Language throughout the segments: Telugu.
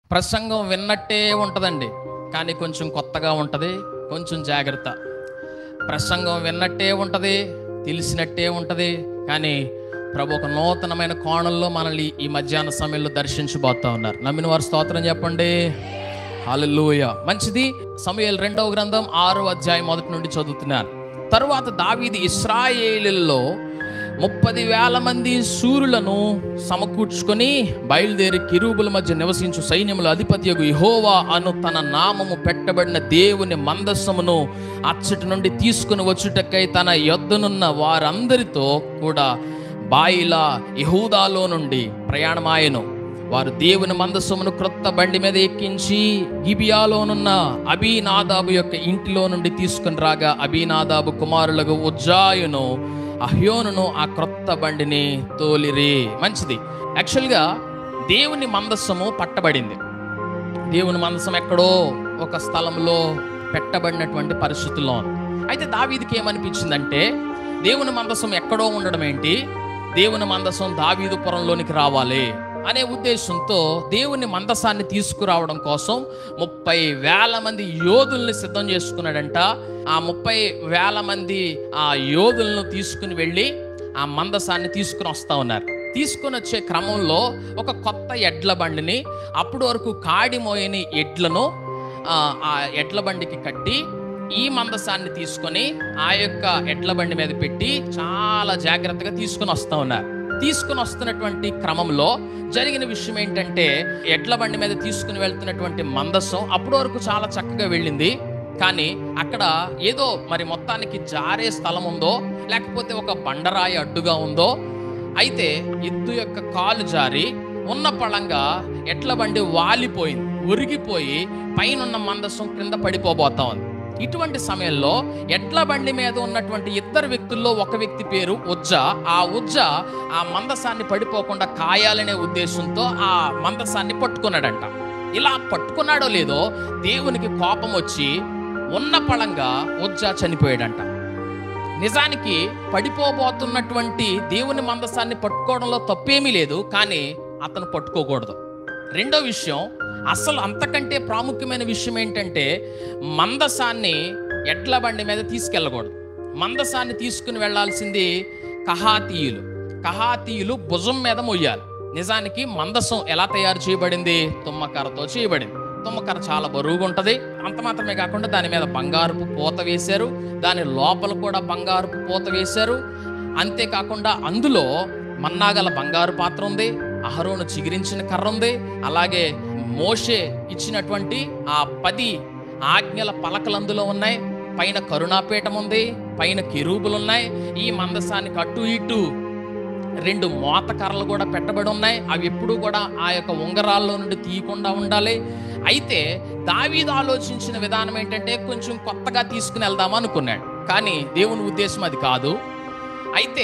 ప్రసంగం విన్నట్టే ఉంటుందండి కానీ కొంచెం కొత్తగా ఉంటుంది కొంచెం జాగ్రత్త ప్రసంగం విన్నట్టే ఉంటుంది తెలిసినట్టే ఉంటుంది కానీ ప్రభు ఒక నూతనమైన కోణంలో మనల్ని ఈ మధ్యాహ్న సమయంలో దర్శించబోతా ఉన్నారు నమ్మిన వారు స్తోత్రం చెప్పండి హల్లెలూయ మంచిది సమయాలు రెండవ గ్రంథం ఆరో అధ్యాయం మొదటి నుండి చదువుతున్నారు తరువాత దావీది ఇస్రాయేలుల్లో ముప్పది వేల మంది సూర్యులను సమకూర్చుకొని బయలుదేరి కిరూబుల మధ్య నివసించు సైన్యముల అధిపత్యకు ఇహోవా అను తన నామము పెట్టబడిన దేవుని మందస్సమును అచ్చటి నుండి తీసుకుని వచ్చుటకై తన యొద్దనున్న వారందరితో కూడా బాయిలా యహూదాలో నుండి ప్రయాణమాయను వారు దేవుని మందస్సమును క్రొత్త బండి మీద ఎక్కించి గిబియాలోనున్న అబీనాదాబు యొక్క ఇంటిలో నుండి తీసుకుని రాగా అబీనాదాబు కుమారులకు ఉజ్జాయును అహ్యోనును ఆ క్రొత్త బండిని తోలిరి మంచిది యాక్చువల్గా దేవుని మందస్సము పట్టబడింది దేవుని మందసం ఎక్కడో ఒక స్థలంలో పెట్టబడినటువంటి పరిస్థితుల్లో ఉంది అయితే దావీదికి ఏమనిపించిందంటే దేవుని మందసం ఎక్కడో ఉండడం ఏంటి దేవుని మందసం దావీదు పురంలోనికి రావాలి అనే ఉద్దేశంతో దేవుని మందసాన్ని తీసుకురావడం కోసం ముప్పై వేల మంది యోధుల్ని సిద్ధం చేసుకున్నాడంట ఆ ముప్పై వేల మంది ఆ యోధులను తీసుకుని వెళ్ళి ఆ మందసాన్ని తీసుకుని వస్తా ఉన్నారు తీసుకుని వచ్చే క్రమంలో ఒక కొత్త ఎడ్ల బండిని అప్పటి వరకు కాడి మోయని ఎడ్లను ఆ, ఆ ఎడ్ల బండికి కట్టి ఈ మందసాన్ని తీసుకొని ఆ యొక్క ఎడ్ల బండి మీద పెట్టి చాలా జాగ్రత్తగా తీసుకుని వస్తా ఉన్నారు తీసుకుని వస్తున్నటువంటి క్రమంలో జరిగిన విషయం ఏంటంటే ఎడ్ల బండి మీద తీసుకుని వెళ్తున్నటువంటి మందసం అప్పటి వరకు చాలా చక్కగా వెళ్ళింది కానీ అక్కడ ఏదో మరి మొత్తానికి జారే స్థలం ఉందో లేకపోతే ఒక బండరాయి అడ్డుగా ఉందో అయితే ఎద్దు యొక్క కాలు జారి ఉన్న పళంగా ఎడ్ల బండి వాలిపోయింది ఉరిగిపోయి పైనున్న మందసం క్రింద పడిపోబోతా ఉంది ఇటువంటి సమయంలో ఎడ్ల బండి మీద ఉన్నటువంటి ఇద్దరు వ్యక్తుల్లో ఒక వ్యక్తి పేరు ఉజ్జ ఆ ఉజ్జ ఆ మందసాన్ని పడిపోకుండా కాయాలనే ఉద్దేశంతో ఆ మందసాన్ని పట్టుకున్నాడంట ఇలా పట్టుకున్నాడో లేదో దేవునికి కోపం వచ్చి ఉన్న పళంగా ఉజ్జ చనిపోయాడంట నిజానికి పడిపోబోతున్నటువంటి దేవుని మందసాన్ని పట్టుకోవడంలో తప్పేమీ లేదు కానీ అతను పట్టుకోకూడదు రెండో విషయం అసలు అంతకంటే ప్రాముఖ్యమైన విషయం ఏంటంటే మందసాన్ని ఎడ్ల బండి మీద తీసుకెళ్ళకూడదు మందసాన్ని తీసుకుని వెళ్ళాల్సింది కహాతీయులు కహాతీయులు భుజం మీద మొయ్యాలి నిజానికి మందసం ఎలా తయారు చేయబడింది తుమ్మకరతో చేయబడింది తుమ్మకర చాలా బరువుగా ఉంటుంది అంత మాత్రమే కాకుండా దాని మీద బంగారుపు పూత వేశారు దాని లోపల కూడా బంగారుపు పూత వేశారు అంతేకాకుండా అందులో మన్నాగల బంగారు పాత్ర ఉంది అహరోను చిగిరించిన కర్ర ఉంది అలాగే మోషే ఇచ్చినటువంటి ఆ పది ఆజ్ఞల పలకలు అందులో ఉన్నాయి పైన కరుణాపీఠం ఉంది పైన కెరూబులు ఉన్నాయి ఈ మందసానికి అటు ఇటు రెండు మోత కర్రలు కూడా పెట్టబడి ఉన్నాయి అవి ఎప్పుడూ కూడా ఆ యొక్క ఉంగరాల్లో నుండి తీయకుండా ఉండాలి అయితే దావీదు ఆలోచించిన విధానం ఏంటంటే కొంచెం కొత్తగా తీసుకుని వెళ్దాం అనుకున్నాడు కానీ దేవుని ఉద్దేశం అది కాదు అయితే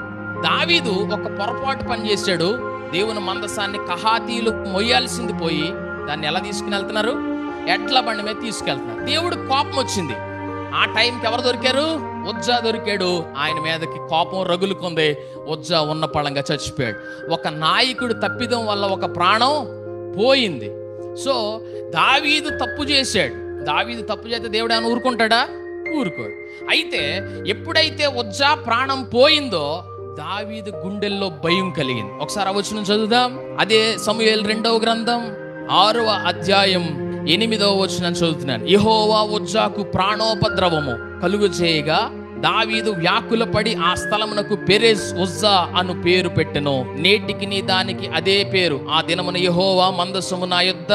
దావీదు ఒక పొరపాటు పని చేశాడు దేవుని మందసాన్ని కహాతీలు మొయ్యాల్సింది పోయి దాన్ని ఎలా తీసుకుని వెళ్తున్నారు ఎడ్ల బండి మీద తీసుకెళ్తున్నారు దేవుడు కోపం వచ్చింది ఆ టైంకి ఎవరు దొరికారు ఉజ్జా దొరికాడు ఆయన మీదకి కోపం రగులుకుంది ఉజ్జా ఉన్న పళంగా చచ్చిపోయాడు ఒక నాయకుడు తప్పిదం వల్ల ఒక ప్రాణం పోయింది సో దావీదు తప్పు చేశాడు దావీదు తప్పు చేస్తే దేవుడు ఆయన ఊరుకుంటాడా ఊరుకోడు అయితే ఎప్పుడైతే ఉజ్జా ప్రాణం పోయిందో దావీదు గుండెల్లో భయం కలిగింది ఒకసారి అవచనం చదువుదాం అదే సమూయేలు రెండవ గ్రంథం ఆరవ అధ్యాయం ఎనిమిదవ వచనం చదువుతున్నాను యెహోవా ఉజ్జాకు ప్రాణోపద్రవము కలుగు చేయగా దావీదు వ్యాకులపడి ఆ స్థలమునకు పెరెస్ ఉజ్జా అను పేరు పెట్టెను నేటికి నీ దానికి అదే పేరు ఆ దినమున యెహోవా మందసము నా యొద్ద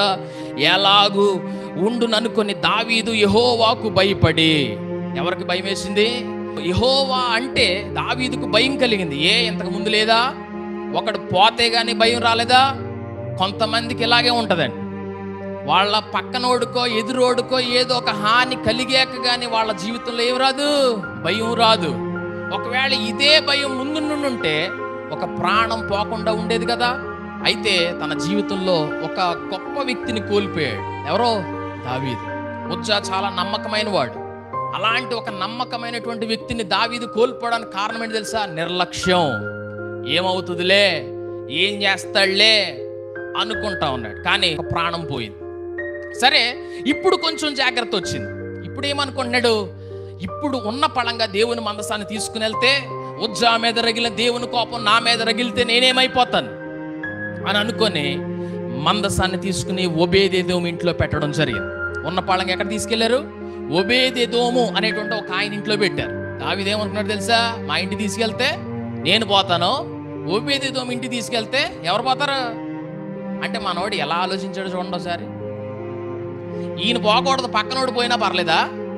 ఎలాగు ఉండుననుకొని దావీదు యెహోవాకు భయపడి ఎవరికి భయం వేసింది యెహోవా అంటే దావీదుకు భయం కలిగింది ఏ ఇంతకు ముందు లేదా ఒకడు పోతే గాని భయం రాలేదా కొంతమందికి ఇలాగే ఉంటదండి వాళ్ళ పక్కనోడుకో ఎదురోడుకో ఏదో ఒక హాని కలిగాక కానీ వాళ్ళ జీవితంలో ఏం రాదు భయం రాదు ఒకవేళ ఇదే భయం ముందు నుండి ఉంటే ఒక ప్రాణం పోకుండా ఉండేది కదా అయితే తన జీవితంలో ఒక గొప్ప వ్యక్తిని కోల్పోయాడు ఎవరో దావీదు ఉజ్జా చాలా నమ్మకమైన వాడు అలాంటి ఒక నమ్మకమైనటువంటి వ్యక్తిని దావీదు కోల్పోవడానికి కారణం ఏంటి తెలుసా నిర్లక్ష్యం ఏమవుతుందిలే ఏం చేస్తాడులే అనుకుంటా ఉన్నాడు కానీ ఒక ప్రాణం పోయింది సరే ఇప్పుడు కొంచెం జాగ్రత్త వచ్చింది ఇప్పుడు ఏమనుకుంటున్నాడు ఇప్పుడు ఉన్న పళంగా దేవుని మందసాన్ని తీసుకుని వెళ్తే ఉజ్జా మీద రగిలిన దేవుని కోపం నా మీద రగిలితే నేనేమైపోతాను అని అనుకొని మందసాన్ని తీసుకుని ఒబేదేదోము ఇంట్లో పెట్టడం జరిగింది ఉన్న పళంగా ఎక్కడ తీసుకెళ్లారు ఒబేదేదోము అనేటువంటి ఒక ఆయన ఇంట్లో పెట్టారు దావిదేమనుకున్నాడు తెలుసా మా ఇంటి తీసుకెళ్తే నేను పోతాను ఒబేదేదోము ఇంటికి తీసుకెళ్తే ఎవరు పోతారు అంటే మనోడు ఎలా ఆలోచించాడు చూడండి ఒకసారి ఈయన పోకూడదు పక్కనోడు పోయినా పర్లేదా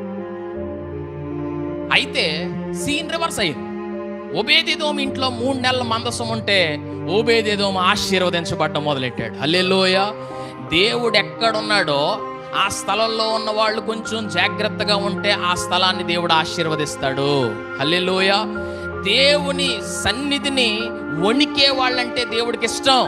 అయితే సీన్ రివర్స్ అయింది ఓబేదేదోము ఇంట్లో మూడు నెలల మందసం ఉంటే ఓబేదేదోము ఆశీర్వదించబడ్డం మొదలెట్టాడు హల్లెలూయ దేవుడు ఎక్కడున్నాడో ఆ స్థలంలో ఉన్న వాళ్ళు కొంచెం జాగ్రత్తగా ఉంటే ఆ స్థలాన్ని దేవుడు ఆశీర్వదిస్తాడు హల్లెలూయ దేవుని సన్నిధిని వణికే వాళ్ళంటే దేవుడికి ఇష్టం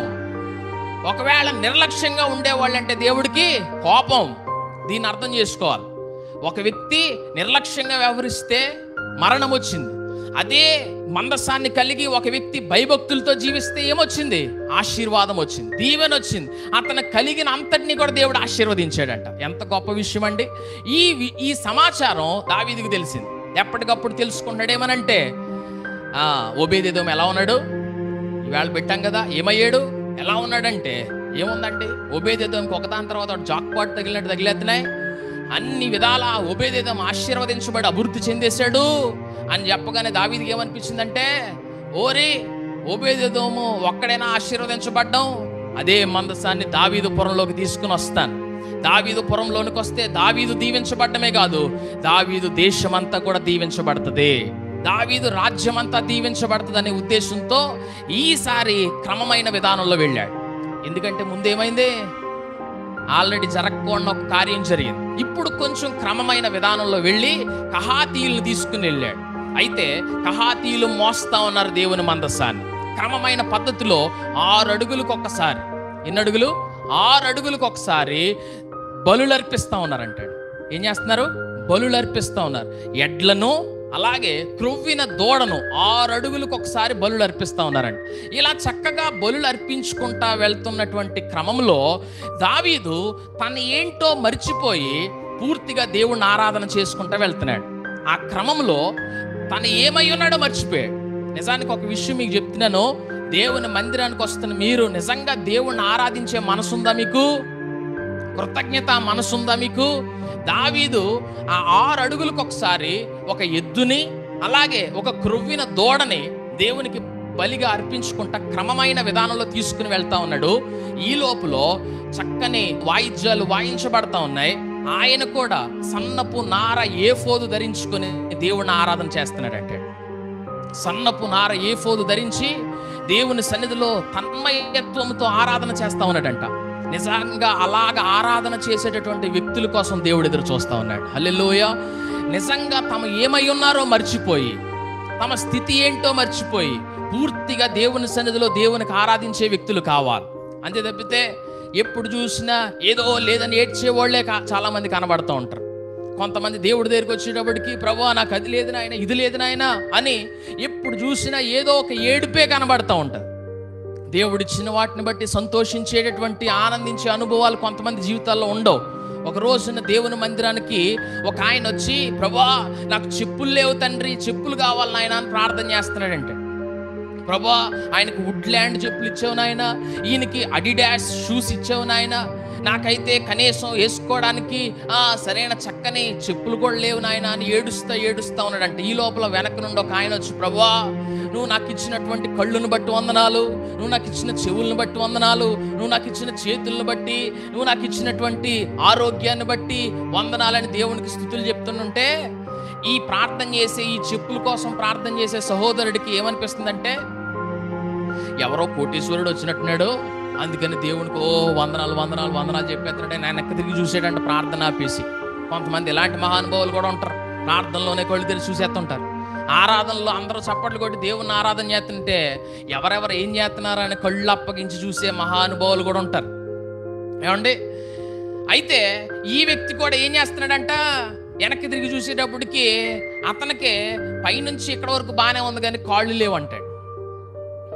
ఒకవేళ నిర్లక్ష్యంగా ఉండేవాళ్ళంటే దేవుడికి కోపం దీన్ని అర్థం చేసుకోవాలి ఒక వ్యక్తి నిర్లక్ష్యంగా వ్యవహరిస్తే మరణం వచ్చింది అదే మందసాన్ని కలిగి ఒక వ్యక్తి భయభక్తులతో జీవిస్తే ఏమొచ్చింది ఆశీర్వాదం వచ్చింది దీవెన వచ్చింది అతను కలిగిన అంతటినీ కూడా దేవుడు ఆశీర్వదించాడంట ఎంత గొప్ప విషయం అండి ఈ వి- ఈ సమాచారం దావీదికి తెలిసింది ఎప్పటికప్పుడు తెలుసుకుంటాడేమనంటే ఆ ఓబేదేదోం ఎలా ఉన్నాడు ఈవేళ పెట్టాం కదా ఏమయ్యాడు ఎలా ఉన్నాడంటే ఏముందండి ఒబేదేదోంకి ఒకదాని తర్వాత ఒకటి జాక్పాట్ తగిలినట్టు తగిలేస్తున్నాయి అన్ని విధాల ఒబేదేదం ఆశీర్వదించబడి అభివృద్ధి చెందేశాడు అని చెప్పగానే దావీదికి ఏమనిపించిందంటే ఓరి ఓబేదేదోము ఒక్కడైనా ఆశీర్వదించబడ్డం అదే మందసాన్ని దావీదు పురంలోకి తీసుకుని వస్తాను దావీదు పురంలోనికి వస్తే దావీదు దీవించబడ్డమే కాదు దావీదు దేశమంతా కూడా దీవించబడుతుంది దావీదు రాజ్యమంతా దీవించబడుతుందనే ఉద్దేశంతో ఈసారి క్రమమైన విధానంలో వెళ్ళాడు ఎందుకంటే ముందేమైంది ఆల్రెడీ జరగకుండా ఒక కార్యం జరిగింది ఇప్పుడు కొంచెం క్రమమైన విధానంలో వెళ్ళి కహాతీయులను తీసుకుని వెళ్ళాడు అయితే కహాతీయులు మోస్తా ఉన్నారు దేవుని మందస్సాన్ని క్రమమైన పద్ధతిలో ఆరు అడుగులకు ఒక్కసారి ఎన్ని అడుగులు ఆరు అడుగులకు ఒకసారి బలులు అర్పిస్తా ఉన్నారంటాడు ఏం చేస్తున్నారు బలులు అర్పిస్తా ఉన్నారు ఎడ్లను అలాగే క్రొవ్విన దూడను ఆరు అడుగులకు ఒకసారి బలులు అర్పిస్తా ఉన్నారంట ఇలా చక్కగా బలులు అర్పించుకుంటా వెళ్తున్నటువంటి క్రమంలో దావీదు తన ఏంటో మర్చిపోయి పూర్తిగా దేవుణ్ణి ఆరాధన చేసుకుంటా వెళ్తున్నాడు ఆ క్రమంలో తను ఏమై ఉన్నాడో మర్చిపోయాడు నిజానికి ఒక విషయం మీకు చెప్తున్నాను దేవుని మందిరానికి వస్తున్న మీరు నిజంగా దేవుణ్ణి ఆరాధించే మనసుందా మీకు కృతజ్ఞత మనసుందా మీకు దావీదు ఆ ఆరు అడుగులకు ఒకసారి ఒక ఎద్దుని అలాగే ఒక క్రొవ్విన దూడని దేవునికి బలిగా అర్పించుకుంటా క్రమమైన విధానంలో తీసుకుని వెళ్తా ఉన్నాడు ఈ లోపల చక్కని వాయిద్యాలు వాయించబడతా ఉన్నాయి ఆయన కూడా సన్నపు నార ఏఫోదు ధరించుకొని దేవుణ్ణి ఆరాధన చేస్తున్నాడంటే సన్నపు నార ఏఫోదు ధరించి దేవుని సన్నిధిలో తన్మయత్వంతో ఆరాధన చేస్తా ఉన్నాడంట నిజంగా అలాగ ఆరాధన చేసేటటువంటి వ్యక్తుల కోసం దేవుడు ఎదురు చూస్తా ఉన్నాడు హల్లెలూయ నిజంగా తమ ఏమై ఉన్నారో మర్చిపోయి తమ స్థితి ఏంటో మర్చిపోయి పూర్తిగా దేవుని సన్నిధిలో దేవునికి ఆరాధించే వ్యక్తులు కావాలి అంతే తప్పితే ఎప్పుడు చూసినా ఏదో లేదని ఏడ్చేవాళ్లే కా చాలా మంది కనబడుతూ ఉంటారు కొంతమంది దేవుడి దగ్గరికి వచ్చేటప్పటికి ప్రభు నాకు అది లేదు నాయన ఇది లేదు నాయన అని ఎప్పుడు చూసినా ఏదో ఒక ఏడుపే కనబడుతూ ఉంటుంది దేవుడిచ్చిన వాటిని బట్టి సంతోషించేటటువంటి ఆనందించే అనుభవాలు కొంతమంది జీవితాల్లో ఉండవు ఒక రోజున దేవుని మందిరానికి ఒక ఆయన వచ్చి ప్రభా నాకు చెప్పులు లేవు తండ్రి చెప్పులు కావాలి నాయన అని ప్రార్థన చేస్తున్నాడంటే ప్రభా ఆయనకు వుడ్ ల్యాండ్ చెప్పులు ఇచ్చావు నాయన ఈయనకి అడిడాస్ షూస్ ఇచ్చావు నాయన నాకైతే కనీసం వేసుకోవడానికి ఆ సరైన చక్కని చెప్పులు కూడా లేవు నాయన అని ఏడుస్తా ఏడుస్తా ఉన్నాడంట ఈ లోపల వెనక నుండి ఒక ఆయన వచ్చి ప్రభా నువ్వు నాకు ఇచ్చినటువంటి కళ్ళును బట్టి వందనాలు నువ్వు నాకు ఇచ్చిన చెవులను బట్టి వందనాలు నువ్వు నాకు ఇచ్చిన చేతులను బట్టి నువ్వు నాకు ఇచ్చినటువంటి ఆరోగ్యాన్ని బట్టి వందనాలని దేవునికి స్థుతులు చెప్తుంటే ఈ ప్రార్థన చేసే ఈ చెప్పుల కోసం ప్రార్థన చేసే సహోదరుడికి ఏమనిపిస్తుందంటే ఎవరో కోటీశ్వరుడు వచ్చినట్టున్నాడు అందుకని దేవునికి ఓ వందనాలు వందనాలు వందనాలు చెప్పేస్తున్నాడు ఆయన ఎక్క తిరిగి చూసాడంట ప్రార్థన ఆపేసి కొంతమంది ఇలాంటి మహానుభావులు కూడా ఉంటారు ప్రార్థనలోనే కళ్ళు తెరిచి చూసేస్తుంటారు ఆరాధనలో అందరూ చప్పట్లు కొట్టి దేవుని ఆరాధన చేస్తుంటే ఎవరెవరు ఏం చేస్తున్నారు అని కళ్ళు అప్పగించి చూసే మహానుభావులు కూడా ఉంటారు ఏమండి అయితే ఈ వ్యక్తి కూడా ఏం చేస్తున్నాడంట వెనక్కి తిరిగి చూసేటప్పటికి అతనికి పైనుంచి ఇక్కడ వరకు బాగానే ఉంది కానీ కాళ్ళు లేవు అంటాడు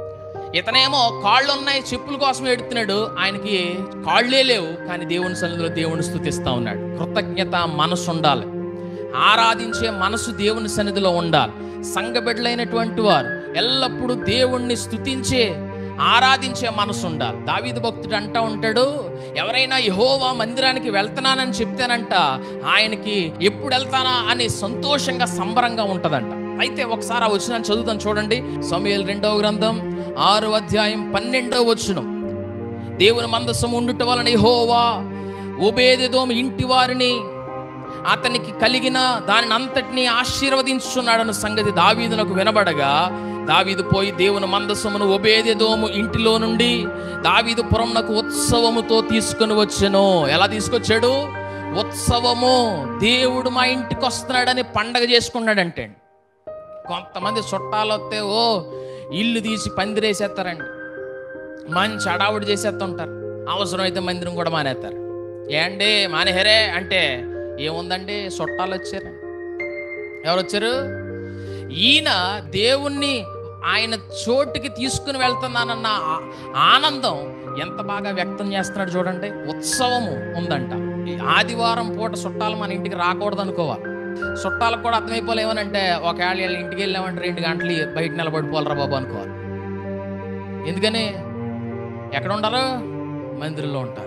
ఇతనేమో కాళ్ళు ఉన్నాయి చెప్పుల కోసం ఎడుతున్నాడు ఆయనకి కాళ్ళే లేవు కానీ దేవుని సన్నిధిలో దేవుని స్థుతిస్తా ఉన్నాడు కృతజ్ఞత మనసు ఉండాలి ఆరాధించే మనసు దేవుని సన్నిధిలో ఉండాలి సంఘ బిడ్డలైనటువంటి వారు ఎల్లప్పుడూ దేవుణ్ణి స్థుతించే ఆరాధించే మనసు ఉండాలి దావీదు భక్తుడు అంటా ఉంటాడు ఎవరైనా యహోవా మందిరానికి వెళ్తున్నానని చెప్తానంట ఆయనకి ఎప్పుడు వెళ్తానా అని సంతోషంగా సంబరంగా ఉంటదంట అయితే ఒకసారి ఆ వచ్చిన చదువుతాను చూడండి సమయల్ రెండవ గ్రంథం ఆరో అధ్యాయం పన్నెండవ వచనం దేవుని మందసం ఉండుట వలన యెహోవా ఉబేదెదోము ఇంటి వారిని అతనికి కలిగిన దానిని అంతటిని ఆశీర్వదించుచున్నాడన్న సంగతి దావీదునకు వినబడగా దావీదు పోయి దేవుని మందసమును ఒబేదెదోము ఇంటిలో నుండి దావీదు పురంనకు ఉత్సవముతో తీసుకొని వచ్చెను ఎలా తీసుకొచ్చాడు ఉత్సవము దేవుడు మా ఇంటికి వస్తున్నాడని పండగ చేసుకున్నాడంటే కొంతమంది చుట్టాలు వస్తే ఓ ఇల్లు తీసి పందిరేసేస్తారండి మంచి అడావుడి చేసేస్తుంటారు అవసరమైతే మందిరం కూడా మానేస్తారు ఏండి మానేహరే అంటే ఏముందండి చుట్టాలు వచ్చారు ఎవరు వచ్చారు ఈయన దేవుణ్ణి ఆయన చోటుకి తీసుకుని వెళ్తున్నానన్న ఆ- ఆనందం ఎంత బాగా వ్యక్తం చేస్తున్నాడు చూడండి ఉత్సవము ఉందంట ఈ ఆదివారం పూట చుట్టాలు మన ఇంటికి రాకూడదు అనుకోవాలి చుట్టాలకు కూడా అర్థమైపోలే ఏమనంటే ఒకవేళ వీళ్ళ ఇంటికి వెళ్ళామంటే రెండు గంటలు బయట నిలబడిపోవాలరా బాబు అనుకోవాలి ఎందుకని ఎక్కడ ఉంటారు మందిరంలో ఉంటారు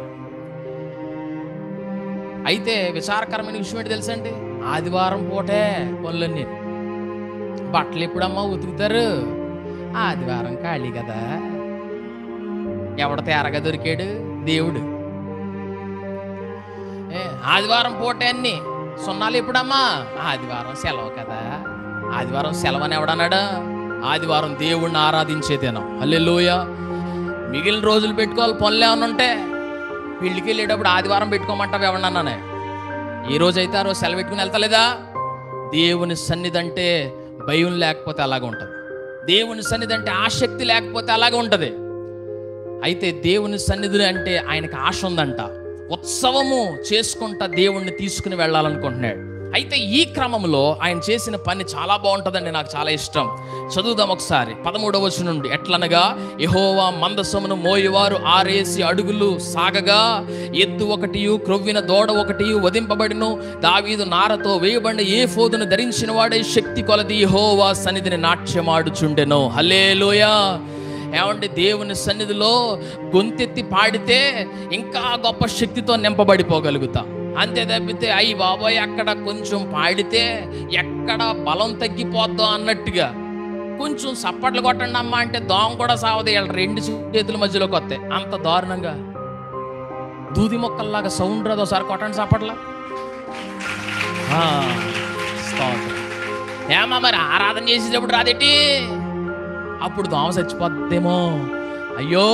అయితే విచారకరమైన విషయం ఏంటి తెలుసండి ఆదివారం పూటే పనులన్నీ బట్టలు ఎప్పుడమ్మా ఉతుకుతారు ఆదివారం ఖాళీ కదా ఎవడ తేరగా దొరికాడు దేవుడు ఏ, ఆదివారం పూటే అన్ని సున్నాలు ఎప్పుడమ్మా ఆదివారం సెలవు కదా ఆదివారం సెలవు అని ఎవడన్నాడు ఆదివారం దేవుణ్ణి ఆరాధించే దినం హల్లెలూయ మిగిలిన రోజులు పెట్టుకోవాలి పనులు ఏమైనా ఉంటే పెళ్ళికి వెళ్ళేటప్పుడు ఆదివారం పెట్టుకోమంటావు ఎవడన్నానే ఈ రోజు అయితే ఆ రోజు సెలవు పెట్టుకుని వెళ్తలేదా దేవుని సన్నిధి అంటే భయం లేకపోతే అలాగ ఉంటుంది దేవుని సన్నిధి అంటే ఆసక్తి లేకపోతే అలాగే ఉంటుంది అయితే దేవుని సన్నిధులు అంటే ఆయనకు ఆశ ఉందంట ఉత్సవము చేసుకుంటా దేవుణ్ణి తీసుకుని వెళ్ళాలనుకుంటున్నాడు అయితే ఈ క్రమంలో ఆయన చేసిన పని చాలా బాగుంటుందండి నాకు చాలా ఇష్టం చదువుదాం ఒకసారి పదమూడవ వచనం నుండి ఎట్లనగా యెహోవా మందసమును మోయేవారు ఆరేసి అడుగులు సాగగా ఎద్దు ఒకటి క్రొవ్విన దోడ ఒకటి వధింపబడిను దావీదు నారతో వేయబడిన ఏ ఫోదును ధరించిన వాడే శక్తి కొలది యెహోవా సన్నిధిని నాట్యమాడుచుండెను హల్లేలూయా ఏమంటే దేవుని సన్నిధిలో గొంతెత్తి పాడితే ఇంకా గొప్ప శక్తితో నింపబడిపోగలుగుతా అంతే తప్పితే అయ్యి బాబోయ్ అక్కడ కొంచెం పాడితే ఎక్కడ బలం తగ్గిపోద్దో అన్నట్టుగా కొంచెం సప్పట్లు కొట్టండి అమ్మా అంటే దోమ కూడా సావదు వీళ్ళ రెండు చేతుల మధ్యలోకి వస్తాయి అంత దారుణంగా దూది మొక్కల్లాగా సౌండ్ రాదు ఒకసారి కొట్టండి సప్పట్లా ఆ, స్తోత్రం. ఏమా మరి ఆరాధన చేసేటప్పుడు రాదేటి అప్పుడు దోమ చచ్చిపోద్దేమో అయ్యో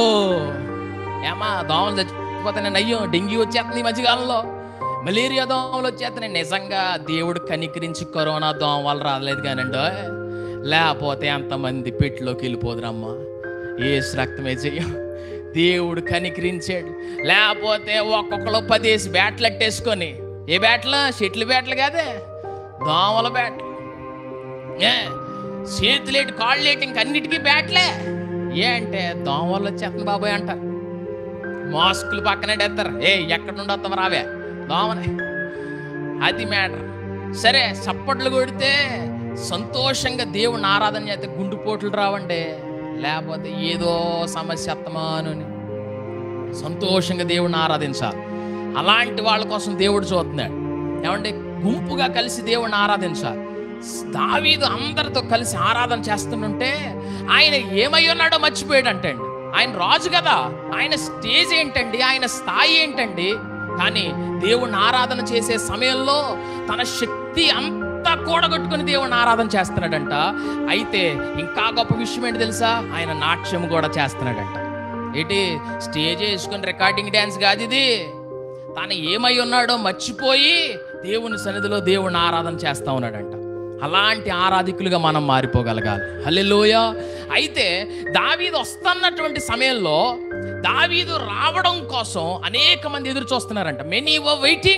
ఏమా దోమలు చచ్చిపోతానండి అయ్యో డెంగ్యూ వచ్చేస్తుంది ఈ మధ్యకాలంలో మలేరియా దోమలు వచ్చేస్తున్నాయి నిజంగా దేవుడు కనికరించి కరోనా దోమ వల్ల రాలేదు కానండి లేకపోతే ఎంతమంది పెట్టిలోకి వెళ్ళిపోదురమ్మా ఏ రక్తమే చెయ్య దేవుడు కనికరించాడు లేకపోతే ఒక్కొక్కరు పదేసి బ్యాట్లు అట్టేసుకొని ఏ బ్యాట్లు షెట్లు బ్యాట్లు కాదే దోమల బ్యాట్లు ఏ చేతులేటి కాళ్ళేటి ఇంకన్నిటికీ బ్యాట్లే ఏ అంటే దోమలు వచ్చేస్తుంది బాబాయ్ అంటారు మాస్కులు పక్కనే ఎత్తారు ఏ ఎక్కడ నుండి వస్తావు రావే దోమనే అది మ్యాటర్ సరే చప్పట్లు కొడితే సంతోషంగా దేవుని ఆరాధన చేస్తే గుండుపోట్లు రావండి లేకపోతే ఏదో సమస్య అత్తమాను సంతోషంగా దేవుడిని ఆరాధించాలి అలాంటి వాళ్ళ కోసం దేవుడు చూస్తున్నాడు ఏమంటే గుంపుగా కలిసి దేవుడిని ఆరాధించాలి దావీదు అందరితో కలిసి ఆరాధన చేస్తుంటే ఆయన ఏమై ఉన్నాడో మర్చిపోయాడు అంటండి ఆయన రాజు కదా ఆయన స్టేజ్ ఏంటండి ఆయన స్థాయి ఏంటండి కానీ దేవుణ్ణి ఆరాధన చేసే సమయంలో తన శక్తి అంతా కూడగొట్టుకుని దేవుణ్ణి ఆరాధన చేస్తున్నాడంట అయితే ఇంకా గొప్ప విషయం ఏంటి తెలుసా ఆయన నాట్యం కూడా చేస్తున్నాడంట ఏంటి స్టేజ్ వేసుకుని రికార్డింగ్ డ్యాన్స్ కాదు ఇది తాను ఏమై ఉన్నాడో మర్చిపోయి దేవుని సన్నిధిలో దేవుని ఆరాధన చేస్తా ఉన్నాడంట అలాంటి ఆరాధికులుగా మనం మారిపోగలగాలి హల్లెలూయ అయితే దావీదు వస్తున్నటువంటి సమయంలో దావీదు రావడం కోసం అనేక మంది ఎదురు చూస్తున్నారంట మెనీ వర్ వెయిటింగ్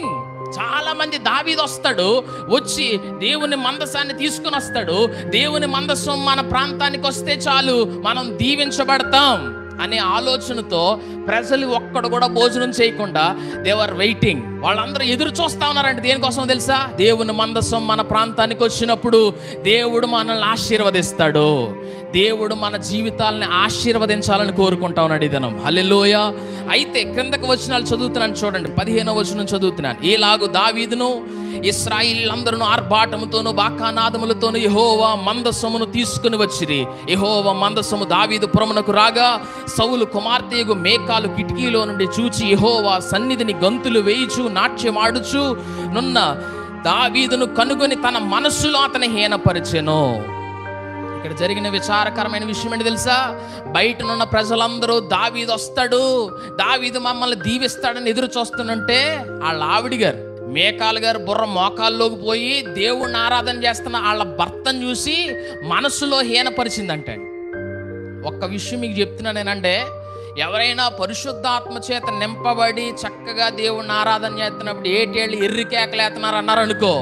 చాలా మంది దావీదు వస్తాడు వచ్చి దేవుని మందసాన్ని తీసుకుని వస్తాడు దేవుని మందసం మన ప్రాంతానికి వస్తే చాలు మనం దీవించబడతాం అనే ఆలోచనతో ప్రజలు ఒక్కడు కూడా భోజనం చేయకుండా దేవర్ వెయిటింగ్ వాళ్ళందరూ ఎదురు చూస్తా ఉన్నారంటే దేనికోసం తెలుసా దేవుని మందసం మన ప్రాంతానికి వచ్చినప్పుడు దేవుడు మనల్ని ఆశీర్వదిస్తాడు దేవుడు మన జీవితాలని ఆశీర్వదించాలని కోరుకుంటా ఉన్నాడు ఈ దినం హల్లెలూయ అయితే క్రిందకు వచనాలు చదువుతున్నాను చూడండి పదిహేనవ వచనం చదువుతున్నాను ఏలాగు దావీదును ఇస్రాయిలందరూ ఆర్భాటముతోను బాకానాదములతోను యెహోవా మందసమును తీసుకుని వచ్చిరి యెహోవా మందసము దావీదు పురమునకు రాగా సౌలు కుమార్తెయగు మేకాలు కిటికీలో నుండి చూచి యెహోవా సన్నిధిని గంతులు వేయిచు నాట్యమాడుచు నున్న దావీదును కనుగొని తన మనస్సులో అతని హీనపరిచెను ఇక్కడ జరిగిన విచారకరమైన విషయం ఏంటి తెలుసా బయటనున్న ప్రజలందరూ దావీదు వస్తాడు దావీదు మమ్మల్ని దీవిస్తాడని ఎదురు చూస్తుంటే వాళ్ళ ఆవిడ గారు మేకాలు గారు బుర్ర మోకాల్లోకి పోయి దేవుణ్ణి ఆరాధన చేస్తున్న వాళ్ళ భర్తను చూసి మనసులో హీనపరిచిందంటే ఒక్క విషయం మీకు చెప్తున్నా నేనంటే ఎవరైనా పరిశుద్ధాత్మ చేత నింపబడి చక్కగా దేవుణ్ణి ఆరాధన చేస్తున్నప్పుడు ఏటేళ్ళు ఎర్రి కేకలేస్తున్నారు అన్నారు అనుకో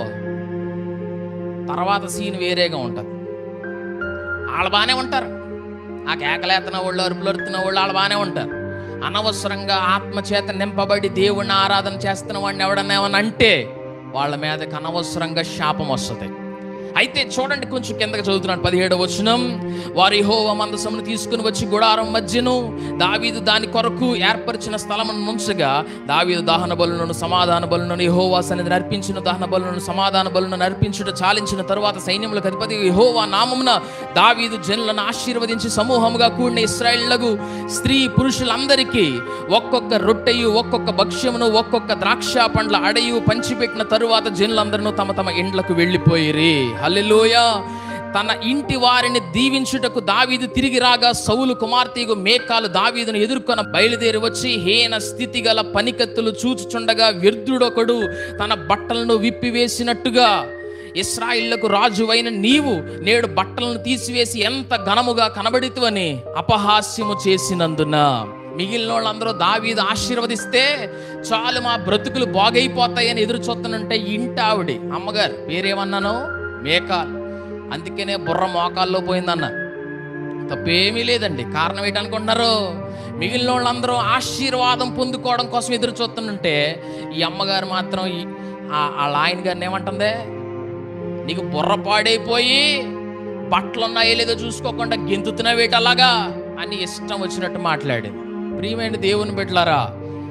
తర్వాత సీన్ వేరేగా ఉంటుంది వాళ్ళు బాగానే ఉంటారు ఆ కేకలేతున్న వాళ్ళు అరుపులు అరుతున్న వాళ్ళు వాళ్ళు బాగానే ఉంటారు అనవసరంగా ఆత్మచేత నింపబడి దేవుణ్ణి ఆరాధన చేస్తున్న వాడిని ఎవడన్నా ఏమన్నా అంటే వాళ్ళ మీదకి అనవసరంగా శాపం వస్తుంది అయితే చూడండి కొంచెం కిందకి చదువుతున్నాడు పదిహేడు వచనం వారి హోవ మందసమును తీసుకుని వచ్చి గుడారం మధ్యను దావీదు దాని కొరకు ఏర్పరిచిన స్థలమును ముంచగా దావీదు దహన బలులను సమాధాన బలులను యెహోవా సన్నిధిని అర్పించిన దహన బలులను సమాధాన బలులను అర్పించుట చాలించిన తరువాత సైన్యములకు అధిపతి యెహోవా నామమున దావీదు జనులను ఆశీర్వదించి సమూహముగా కూడిన ఇస్రాయేళ్లకు స్త్రీ పురుషులందరికీ ఒక్కొక్క రొట్టెయు ఒక్కొక్క భక్ష్యమును ఒక్కొక్క ద్రాక్ష పండ్ల అడయు పంచిపెట్టిన తరువాత జనులందరూ తమ తమ ఇండ్లకు వెళ్ళిపోయిరి హల్లెలూయ తన ఇంటి వారిని దీవించుటకు దావీదు తిరిగి రాగా సౌలు కుమార్తెకు మేకాలు దావీదును ఎదుర్కొన బయలుదేరి వచ్చి హీన స్థితి గల పనికత్తులు చూచుచుండగా వ్యర్థుడొకడు తన బట్టలను విప్పివేసినట్టుగా ఇస్రాయిళ్లకు రాజువైన నీవు నేడు బట్టలను తీసివేసి ఎంత ఘనముగా కనబడితువని అపహాస్యము చేసినందున మిగిలిన వాళ్ళందరూ దావీదు ఆశీర్వదిస్తే చాలు మా బ్రతుకులు బాగైపోతాయని ఎదురు చూస్తానంటే ఇంటి ఆవిడ అమ్మగారు పేరేమన్నాను మేకాల్ అందుకనే బుర్ర మోకాల్లో పోయిందన్న తప్పేమీ లేదండి కారణం ఏంటనుకుంటున్నారు మిగిలిన వాళ్ళందరూ ఆశీర్వాదం పొందుకోవడం కోసం ఎదురు చూస్తుంటే ఈ అమ్మగారు మాత్రం ఈ- ఆ- వాళ్ళ ఆయన గారిని ఏమంటుంది నీకు బుర్ర పాడైపోయి బట్టలు ఉన్నాయో లేదో చూసుకోకుండా గెంతుతున్నా వేటలాగా అని ఇష్టం వచ్చినట్టు మాట్లాడింది ప్రియమైన దేవుని బిడ్డలారా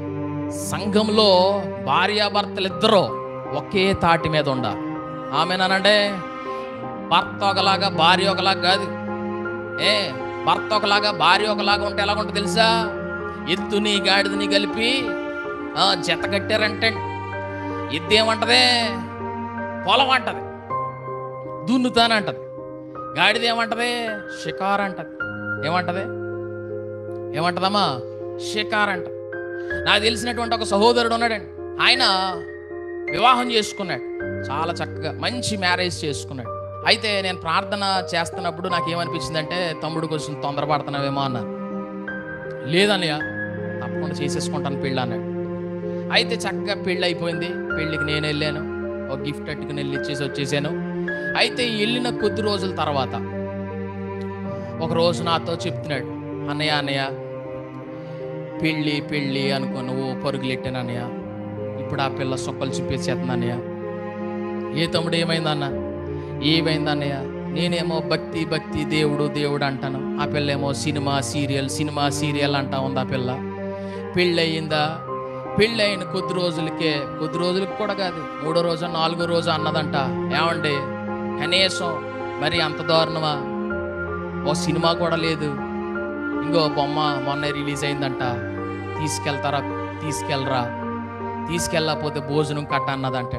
సంఘంలో భార్యాభర్తలు ఇద్దరు ఒకే తాటి మీద ఉండాలి ఆమెనానంటే భర్త ఒకలాగా భార్య ఒకలాగా కాదు ఏ భర్త ఒకలాగా భార్య ఒకలాగా ఉంటే ఎలా ఉంటుంది తెలుసా ఎత్తుని గాడిదని కలిపి ఆ, జత కట్టారంటే ఎద్దు ఏమంటది పొలం అంటది దున్నుతానంటది గాడిద ఏమంటది షికార్ అంటది ఏమంటది ఏమంటదమ్మా షికార్ అంట నాకు తెలిసినటువంటి ఒక సహోదరుడు ఉన్నాడండి ఆయన వివాహం చేసుకున్నాడు చాలా చక్కగా మంచి మ్యారేజ్ చేసుకున్నాడు అయితే నేను ప్రార్థన చేస్తున్నప్పుడు నాకు ఏమనిపించిందంటే తమ్ముడు కొంచెం తొందరపడుతున్నావేమో అన్నాను లేదన్నయ్య తప్పకుండా చేసేసుకుంటాను పెళ్ళి అన్నాడు అయితే చక్కగా పెళ్ళి అయిపోయింది పెళ్ళికి నేను వెళ్ళాను ఒక గిఫ్ట్ అట్టుకుని వెళ్ళి ఇచ్చేసి వచ్చేసాను అయితే ఈ వెళ్ళిన కొద్ది రోజుల తర్వాత ఒక రోజు నాతో చెప్తున్నాడు అన్నయ్య అన్నయ్య పెళ్ళి పెళ్ళి అనుకో నువ్వు పరుగులెట్టాను అన్నయ్య ఇప్పుడు ఆ పిల్ల సొక్కలు చెప్పేసేస్తుంది అన్నయ్య ఏ తమ్ముడు ఏమైందన్న ఏమైంది అన్నయ్య నేనేమో భక్తి భక్తి దేవుడు దేవుడు అంటాను ఆ పిల్ల ఏమో సినిమా సీరియల్ సినిమా సీరియల్ అంటా ఉంది ఆ పిల్ల పెళ్ళి అయ్యిందా పెళ్ళి అయిన కొద్ది రోజులకే కొద్ది రోజులకి కూడా కాదు మూడో రోజు నాలుగో రోజు అన్నదంట ఏమండి కనీసం మరి అంత దారుణమా ఓ సినిమా కూడా లేదు ఇంకో బొమ్మ మొన్న రిలీజ్ అయిందంట తీసుకెళ్తారా తీసుకెళ్ళరా తీసుకెళ్ళకపోతే భోజనం కట్ట అన్నదంట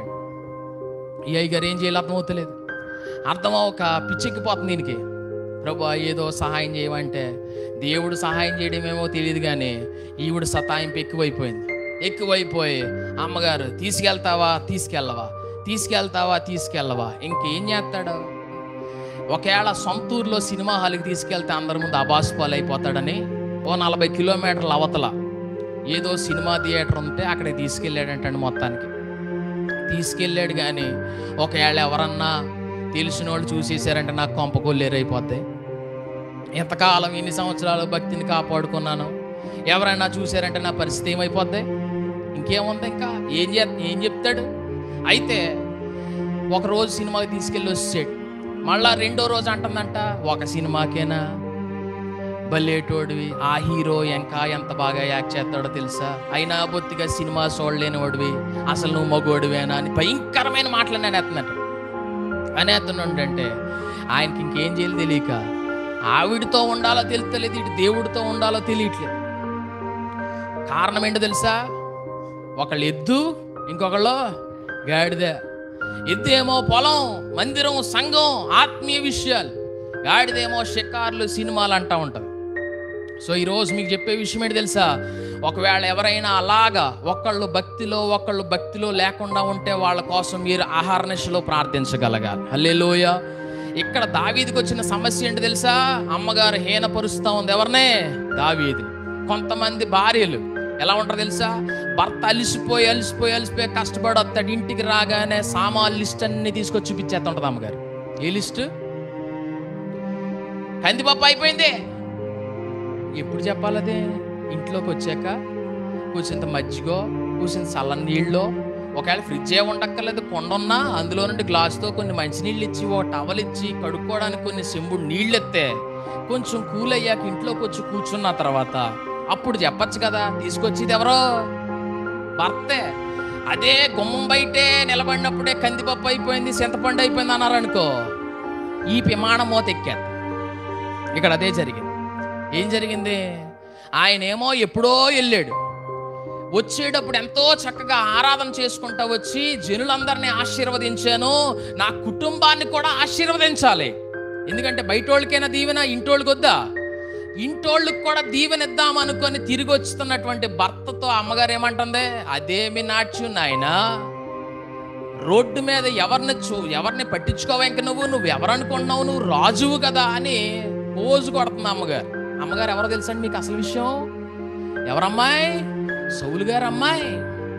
ఈ అయ్యగారు ఏం చేయాలి అర్థమవుతలేదు అర్థం ఒక పిచ్చెక్కిపోతుంది దీనికి ప్రభు ఏదో సహాయం చేయమంటే దేవుడు సహాయం చేయడమేమో తెలియదు కానీ ఈవిడ సతాయింపు ఎక్కువైపోయింది ఎక్కువైపోయి అమ్మగారు తీసుకెళ్తావా తీసుకెళ్ళవా తీసుకెళ్తావా తీసుకెళ్ళవా ఇంకేం చేస్తాడు ఒకవేళ సొంత ఊర్లో సినిమా హాల్కి తీసుకెళ్తే అందరి ముందు అబాస్పాలు అయిపోతాడని ఓ నలభై కిలోమీటర్ల అవతల ఏదో సినిమా థియేటర్ ఉంటే అక్కడికి తీసుకెళ్ళాడంటండి మొత్తానికి తీసుకెళ్ళాడు కానీ ఒకవేళ ఎవరన్నా తెలిసిన వాళ్ళు చూసేసారంటే నాకు కొంపకొల్లేరైపోద్ది ఎంతకాలం ఎన్ని సంవత్సరాలు భక్తిని కాపాడుకున్నాను ఎవరైనా చూశారంటే నా పరిస్థితి ఏమైపోద్ది ఇంకేముంది ఇంకా ఏం చే ఏం చెప్తాడు అయితే ఒక రోజు సినిమాకి తీసుకెళ్ళి వచ్చాడు మళ్ళా రెండో రోజు అంటుందంట ఒక సినిమాకేనా బల్లేటోడివి ఆ హీరో ఇంకా ఎంత బాగా యాక్ట్ చేస్తాడో తెలుసా అయినా బొత్తిగా సినిమా చూడలేని వాడివి అసలు నువ్వు మగోడివేనా అని భయంకరమైన మాటలు అనేస్తున్నట్టు అనేస్తున్నాడంటే ఆయనకి ఇంకేం చేయాలి తెలియక ఆవిడతో ఉండాలో తెలుస్తలేదు ఇటు దేవుడితో ఉండాలో తెలియట్లేదు కారణం ఏంటో తెలుసా ఒకళ్ళు ఎద్దు ఇంకొకళ్ళు గాడిద ఎద్దు ఏమో పొలం మందిరం సంఘం ఆత్మీయ విషయాలు గాడిదేమో షికార్లు సినిమాలు అంటా ఉంటారు సో ఈరోజు మీకు చెప్పే విషయం ఏంటి తెలుసా ఒకవేళ ఎవరైనా అలాగా ఒకళ్ళు భక్తిలో ఒకళ్ళు భక్తిలో లేకుండా ఉంటే వాళ్ళ కోసం మీరు ఆహార నిశలో ప్రార్థించగలగాలి హల్లెలూయ ఇక్కడ దావీదికి వచ్చిన సమస్య ఏంటి తెలుసా అమ్మగారు హీనపరుస్తూ ఉంది ఎవరినే దావీది కొంతమంది భార్యలు ఎలా ఉంటారు తెలుసా భర్త అలిసిపోయి అలిసిపోయి అలిసిపోయి కష్టపడి వస్తాడు ఇంటికి రాగానే సామాన్ లిస్ట్ అన్ని తీసుకొచ్చి చూపించేస్తుంటది అమ్మగారు ఏ లిస్టు కందిపప్పు అయిపోయింది ఎప్పుడు చెప్పాలి అదే ఇంట్లోకి వచ్చాక కూర్చుంత మజ్జిగో కూర్చుంత చల్లని నీళ్ళో ఒకవేళ ఫ్రిడ్జ్ ఏ ఉండక్కర్లేదు కొండ ఉన్నా అందులో నుండి గ్లాసుతో కొన్ని మంచినీళ్ళు ఇచ్చి ఒక టవల్ ఇచ్చి కడుక్కోవడానికి కొన్ని చెంబుడు నీళ్ళు ఎత్తే కొంచెం కూల్ అయ్యాక ఇంట్లోకి వచ్చి కూర్చున్న తర్వాత అప్పుడు చెప్పచ్చు కదా తీసుకొచ్చేది ఎవరో భర్తే అదే గుమ్మం బయటే నిలబడినప్పుడే కందిపప్పు అయిపోయింది చింతపండు అయిపోయింది అన్నారనుకో ఈ విమానం మోత ఎక్కారు ఇక్కడ అదే జరిగింది ఏం జరిగింది ఆయన ఏమో ఎప్పుడో వెళ్ళాడు వచ్చేటప్పుడు ఎంతో చక్కగా ఆరాధన చేసుకుంటా వచ్చి జనులందరినీ ఆశీర్వదించాను నా కుటుంబాన్ని కూడా ఆశీర్వదించాలి ఎందుకంటే బయట వాళ్ళకైనా దీవెన ఇంటోళ్ళకి వద్దా ఇంటోళ్ళకి కూడా దీవెనిద్దాం అనుకొని తిరిగి వస్తున్నటువంటి భర్తతో అమ్మగారు ఏమంటుంది అదేమి నాట్యం నాయనా రోడ్డు మీద ఎవరిని చూ ఎవరిని పట్టించుకోవా ఇంక నువ్వు నువ్వు ఎవరనుకున్నావు నువ్వు రాజువు కదా అని పోజు కొడుతుంది అమ్మగారు అమ్మగారు ఎవరో తెలుసండి మీకు అసలు విషయం ఎవరమ్మాయి సౌలు గారు అమ్మాయి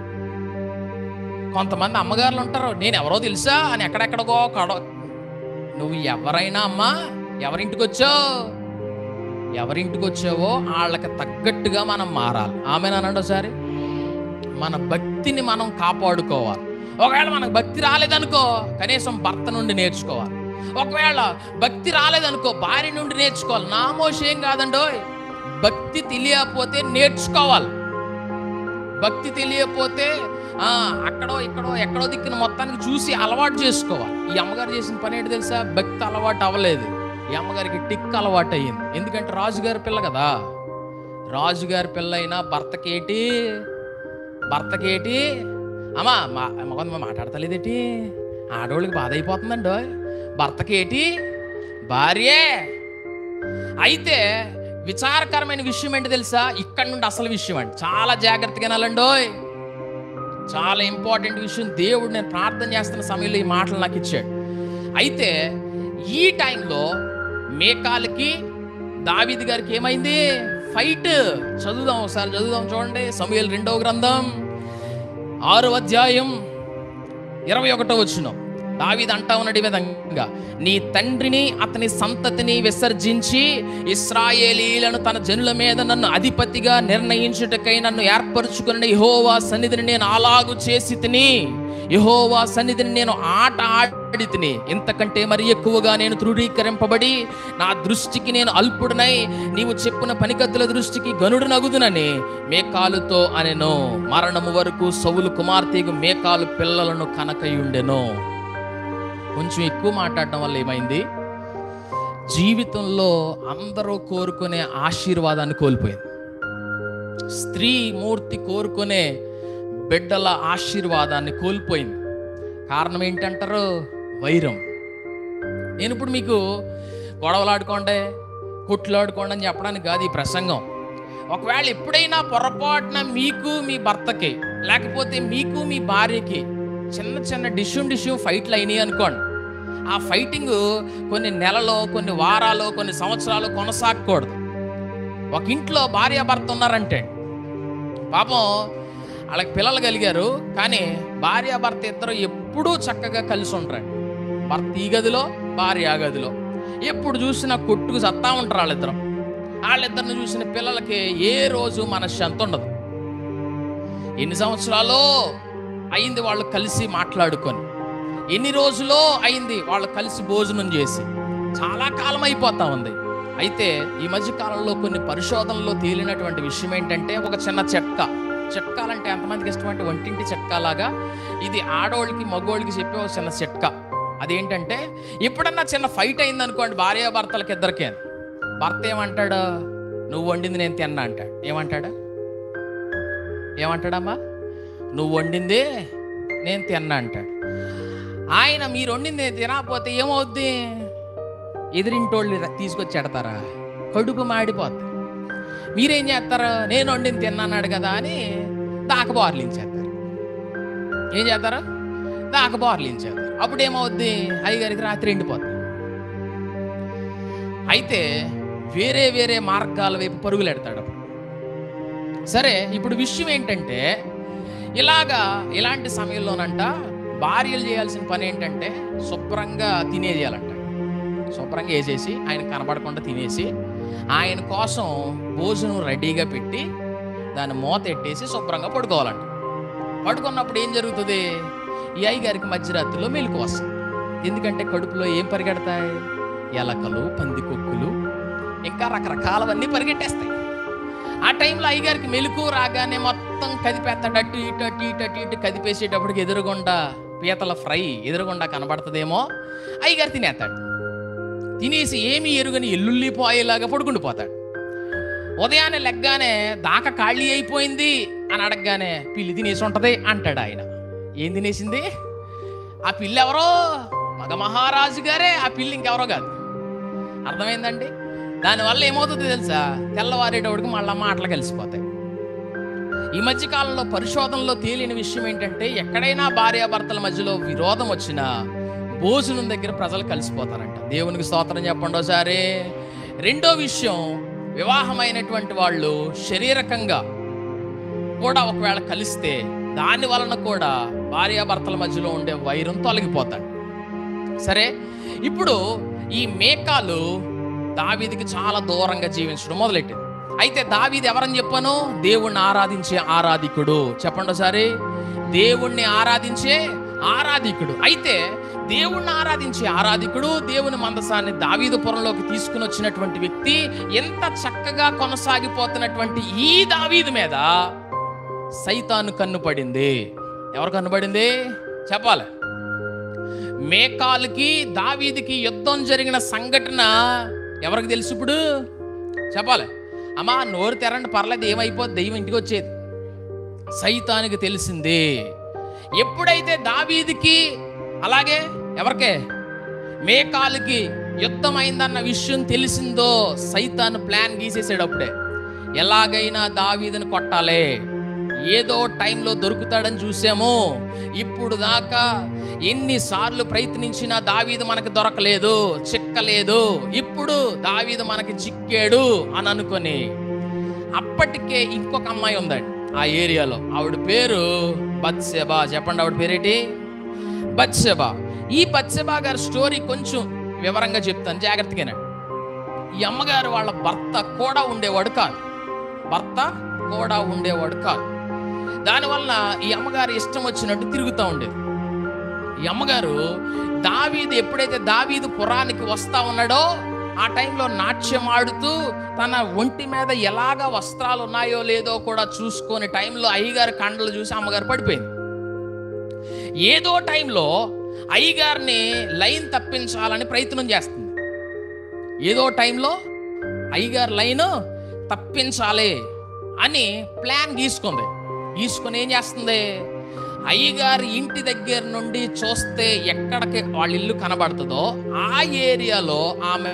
కొంతమంది అమ్మగారులు ఉంటారు నేను ఎవరో తెలుసా అని ఎక్కడెక్కడికో కడ నువ్వు ఎవరైనా అమ్మా ఎవరింటికి వచ్చావు ఎవరింటికి వచ్చావో వాళ్ళకి తగ్గట్టుగా మనం మారాలి ఆమె అనండి ఒకసారి మన భక్తిని మనం కాపాడుకోవాలి ఒకవేళ మనకు భక్తి రాలేదనుకో కనీసం భర్త నుండి నేర్చుకోవాలి ఒకవేళ భక్తి రాలేదనుకో భార్య నుండి నేర్చుకోవాలి నామోషం ఏం కాదండోయ్ భక్తి తెలియకపోతే నేర్చుకోవాలి భక్తి తెలియకపోతే ఆ, అక్కడో ఇక్కడో ఎక్కడో దిక్కున మొత్తానికి చూసి అలవాటు చేసుకోవాలి ఈ అమ్మగారు చేసిన పని ఏంటి తెలుసా భక్తి అలవాటు అవ్వలేదు ఈ అమ్మగారికి టిక్ అలవాటు అయ్యింది ఎందుకంటే రాజుగారి పిల్ల కదా రాజుగారి పిల్ల అయినా భర్తకేటి భర్తకేటి అమ్మా మా కొంత మాట్లాడతలేదేటి ఆడవాళ్ళకి బాధ అయిపోతుందండో భర్తకేటి భార్యే అయితే విచారకరమైన విషయం ఏంటి తెలుసా ఇక్కడ నుండి అసలు విషయం అండి చాలా జాగ్రత్తగా వినాలండోయ్ చాలా ఇంపార్టెంట్ విషయం దేవుడు నేను ప్రార్థన చేస్తున్న సమయంలో ఈ మాటలు నాకు ఇచ్చాడు అయితే ఈ టైంలో మేకాలకి దావీది గారికి ఏమైంది ఫైట్ చదువుదాం ఒకసారి చదువుదాం చూడండి సమయలు రెండవ గ్రంథం ఆరో అధ్యాయం ఇరవై ఒకటో వచ్చిన దావీదు అంటా ఉన్నాడు ఈ విధంగా నీ తండ్రిని అతని సంతతిని విసర్జించి ఇస్రాయేలీలను తన జనుల మీద నన్ను అధిపతిగా నిర్ణయించుటకై నన్ను ఏర్పరచుకుని యహోవా సన్నిధిని నేను అలాగు చేసి తిని యహోవా సన్నిధిని నేను ఆట ఆడి తిని ఇంతకంటే మరి ఎక్కువగా నేను ధృవీకరింపబడి నా దృష్టికి నేను అల్పుడనై నీవు చెప్పిన పనికత్తుల దృష్టికి గనుడు నగుదునని మేకాలుతో అనెను మరణము వరకు సౌలు కుమార్తెకు మేకాలు పిల్లలను కనకయుండెను కొంచెం ఎక్కువ మాట్లాడటం వల్ల ఏమైంది జీవితంలో అందరూ కోరుకునే ఆశీర్వాదాన్ని కోల్పోయింది స్త్రీ మూర్తి కోరుకునే బిడ్డల ఆశీర్వాదాన్ని కోల్పోయింది కారణం ఏంటంటారు వైరం నేను ఇప్పుడు మీకు గొడవలాడుకోండి కొట్లాడుకోండి అని చెప్పడానికి కాదు ఈ ప్రసంగం ఒకవేళ ఎప్పుడైనా పొరపాటున మీకు మీ భర్తకి లేకపోతే మీకు మీ భార్యకి చిన్న చిన్న డిష్యూ డిష్యూ ఫైట్లు అయినాయి అనుకోండి ఆ ఫైటింగ్ కొన్ని నెలలో కొన్ని వారాలు కొన్ని సంవత్సరాలు కొనసాగకూడదు ఒక ఇంట్లో భార్య భర్త ఉన్నారంటే పాపం వాళ్ళకి పిల్లలు కలిగారు కానీ భార్య భర్త ఇద్దరు ఎప్పుడూ చక్కగా కలిసి ఉంటారు భర్త ఈ గదిలో భార్య ఆ గదిలో ఎప్పుడు చూసినా కొట్టుకు సత్తా ఉంటారు వాళ్ళిద్దరం వాళ్ళిద్దరిని చూసిన పిల్లలకి ఏ రోజు మనశ్శాంతి ఉండదు ఎన్ని సంవత్సరాలో అయింది వాళ్ళు కలిసి మాట్లాడుకొని ఎన్ని రోజులో అయింది వాళ్ళు కలిసి భోజనం చేసి చాలా కాలం అయిపోతా ఉంది అయితే ఈ మధ్య కాలంలో కొన్ని పరిశోధనలో తేలినటువంటి విషయం ఏంటంటే ఒక చిన్న చెక్క చెట్కాలంటే ఎంతమందికి ఇష్టమంటే వంటింటి చెట్కాలాగా ఇది ఆడోళ్ళకి మగోళ్ళకి చెప్పే ఒక చిన్న చెట్క అదేంటంటే ఎప్పుడన్నా చిన్న ఫైట్ అయింది అనుకోండి భార్యాభర్తలకి ఇద్దరికే భర్త ఏమంటాడు నువ్వు వండింది నేను తిన్నా అంటాడు ఏమంటాడు ఏమంటాడమ్మా నువ్వు వండింది నేను తిన్నా అంటాడు ఆయన మీరు వండింది నేను తినకపోతే ఏమవుద్ది ఎదిరింటోళ్ళు తీసుకొచ్చి ఎడతారా కడుపు మాడిపోద్ది మీరేం చేస్తారు నేను వండింది తిన్నాన్నాడు కదా అని దాకబార్లించేస్తారు ఏం చేస్తారు దాకబార్లించేస్తారు అప్పుడు ఏమవుద్ది అయ్యగారికి రాత్రి ఎండిపోద్ది అయితే వేరే వేరే మార్గాల వైపు పరుగులు ఎడతాడు అప్పుడు సరే ఇప్పుడు విషయం ఏంటంటే ఇలాగా ఇలాంటి సమయంలోనంట భార్యలు చేయాల్సిన పని ఏంటంటే శుభ్రంగా తినేసేయాలంట శుభ్రంగా వేసేసి ఆయన కనబడకుండా తినేసి ఆయన కోసం భోజనం రెడీగా పెట్టి దాన్ని మూత ఎట్టేసి శుభ్రంగా పడుకోవాలంట పడుకున్నప్పుడు ఏం జరుగుతుంది ఈ అయ్యగారికి మధ్యరాత్రిలో మెలకు వస్తుంది ఎందుకంటే కడుపులో ఏం పరిగెడతాయి ఎలకలు పందికొక్కులు ఇంకా రకరకాలవన్నీ పరిగెట్టేస్తాయి ఆ టైంలో అయ్యగారికి మెలకు రాగానే మొత్తం కదిపేస్తాడు అటు ఇటు అటు ఇటు అటు ఇటు కదిపేసేటప్పటికి ఎదురుగుండా పీతల ఫ్రై ఎదురుగుండా కనబడుతుందేమో అయ్యగారు తినేస్తాడు తినేసి ఏమి ఎరుగని ఎల్లుల్లి పోయేలాగా పడుకుండిపోతాడు ఉదయాన్నే లెగ్గానే దాక ఖాళీ అయిపోయింది అని అడగగానే పిల్లి తినేసి ఉంటది అంటాడు ఆయన ఏం తినేసింది ఆ పిల్లి ఎవరో మగ మహారాజు గారే ఆ పిల్లి ఇంకెవరో కాదు అర్థమైందండి దానివల్ల ఏమవుతుంది తెలుసా తెల్లవారేటోడికి మళ్ళా మాటలు కలిసిపోతాయి ఈ మధ్య కాలంలో పరిశోధనలో తేలిన విషయం ఏంటంటే ఎక్కడైనా భార్యాభర్తల మధ్యలో విరోధం వచ్చినా భోజనం దగ్గర ప్రజలు కలిసిపోతారంట దేవునికి స్తోత్రం చెప్పండి ఒకసారి రెండో విషయం వివాహమైనటువంటి వాళ్ళు శరీరకంగా కూడా ఒకవేళ కలిస్తే దాని వలన కూడా భార్యాభర్తల మధ్యలో ఉండే వైరం తొలగిపోతాడు సరే ఇప్పుడు ఈ మేకాలు దావీదికి చాలా దూరంగా జీవించడం మొదలెట్టింది అయితే దావీది ఎవరని చెప్పాను దేవుణ్ణి ఆరాధించే ఆరాధికుడు చెప్పండి ఒకసారి దేవుణ్ణి ఆరాధించే ఆరాధికుడు అయితే దేవుణ్ణి ఆరాధించే ఆరాధికుడు దేవుని మందసాన్ని దావీదుపురంలోకి తీసుకుని వచ్చినటువంటి వ్యక్తి ఎంత చక్కగా కొనసాగిపోతున్నటువంటి ఈ దావీదు మీద సైతాను కన్ను పడింది ఎవరు కన్ను పడింది చెప్పాలి మేకాలకి దావీదికి యుద్ధం జరిగిన సంఘటన ఎవరికి తెలుసు ఇప్పుడు చెప్పాలి అమ్మా నోరు తెరండి పర్లేదు ఏమైపోద్ది దెయ్యం ఇంటికి వచ్చేది సైతానికి తెలిసింది ఎప్పుడైతే దావీదికి అలాగే ఎవరికే మేకాలకి యుద్ధం అయిందన్న విషయం తెలిసిందో సైతాన్ ప్లాన్ గీసేసాడు అప్పుడే ఎలాగైనా దావీదుని కొట్టాలి ఏదో టైంలో దొరుకుతాడని చూసాము ఇప్పుడు దాకా ఎన్నిసార్లు ప్రయత్నించినా దావీదు మనకు దొరకలేదు చిక్కలేదు ఇప్పుడు దావీదు మనకి చిక్కాడు అని అనుకొని అప్పటికే ఇంకొక అమ్మాయి ఉందండి ఆ ఏరియాలో ఆవిడ పేరు బత్సెబా చెప్పండి ఆవిడ పేరేటి బత్సెబా ఈ బత్సెబా గారి స్టోరీ కొంచెం వివరంగా చెప్తాను జాగ్రత్తగానే ఈ అమ్మగారు వాళ్ళ భర్త కూడా ఉండేవాడు కాదు భర్త కూడా ఉండేవాడు కాదు దానివల్ల ఈ అమ్మగారు ఇష్టం వచ్చినట్టు తిరుగుతూ ఉండేది ఈ అమ్మగారు దావీదు ఎప్పుడైతే దావీదు పురానికి వస్తా ఉన్నాడో ఆ టైంలో నాట్యం ఆడుతూ తన ఒంటి మీద ఎలాగ వస్త్రాలు ఉన్నాయో లేదో కూడా చూసుకొని టైంలో అయ్యగారి కండలు చూసి అమ్మగారు పడిపోయింది ఏదో టైంలో అయ్యగారిని లైన్ తప్పించాలని ప్రయత్నం చేస్తుంది ఏదో టైంలో అయ్యగారి లైన్ తప్పించాలి అని ప్లాన్ గీసుకుంది గీసుకొని ఏం చేస్తుంది అయ్యగారి ఇంటి దగ్గర నుండి చూస్తే ఎక్కడికి వాళ్ళ ఇల్లు కనబడుతుందో ఆ ఏరియాలో ఆమె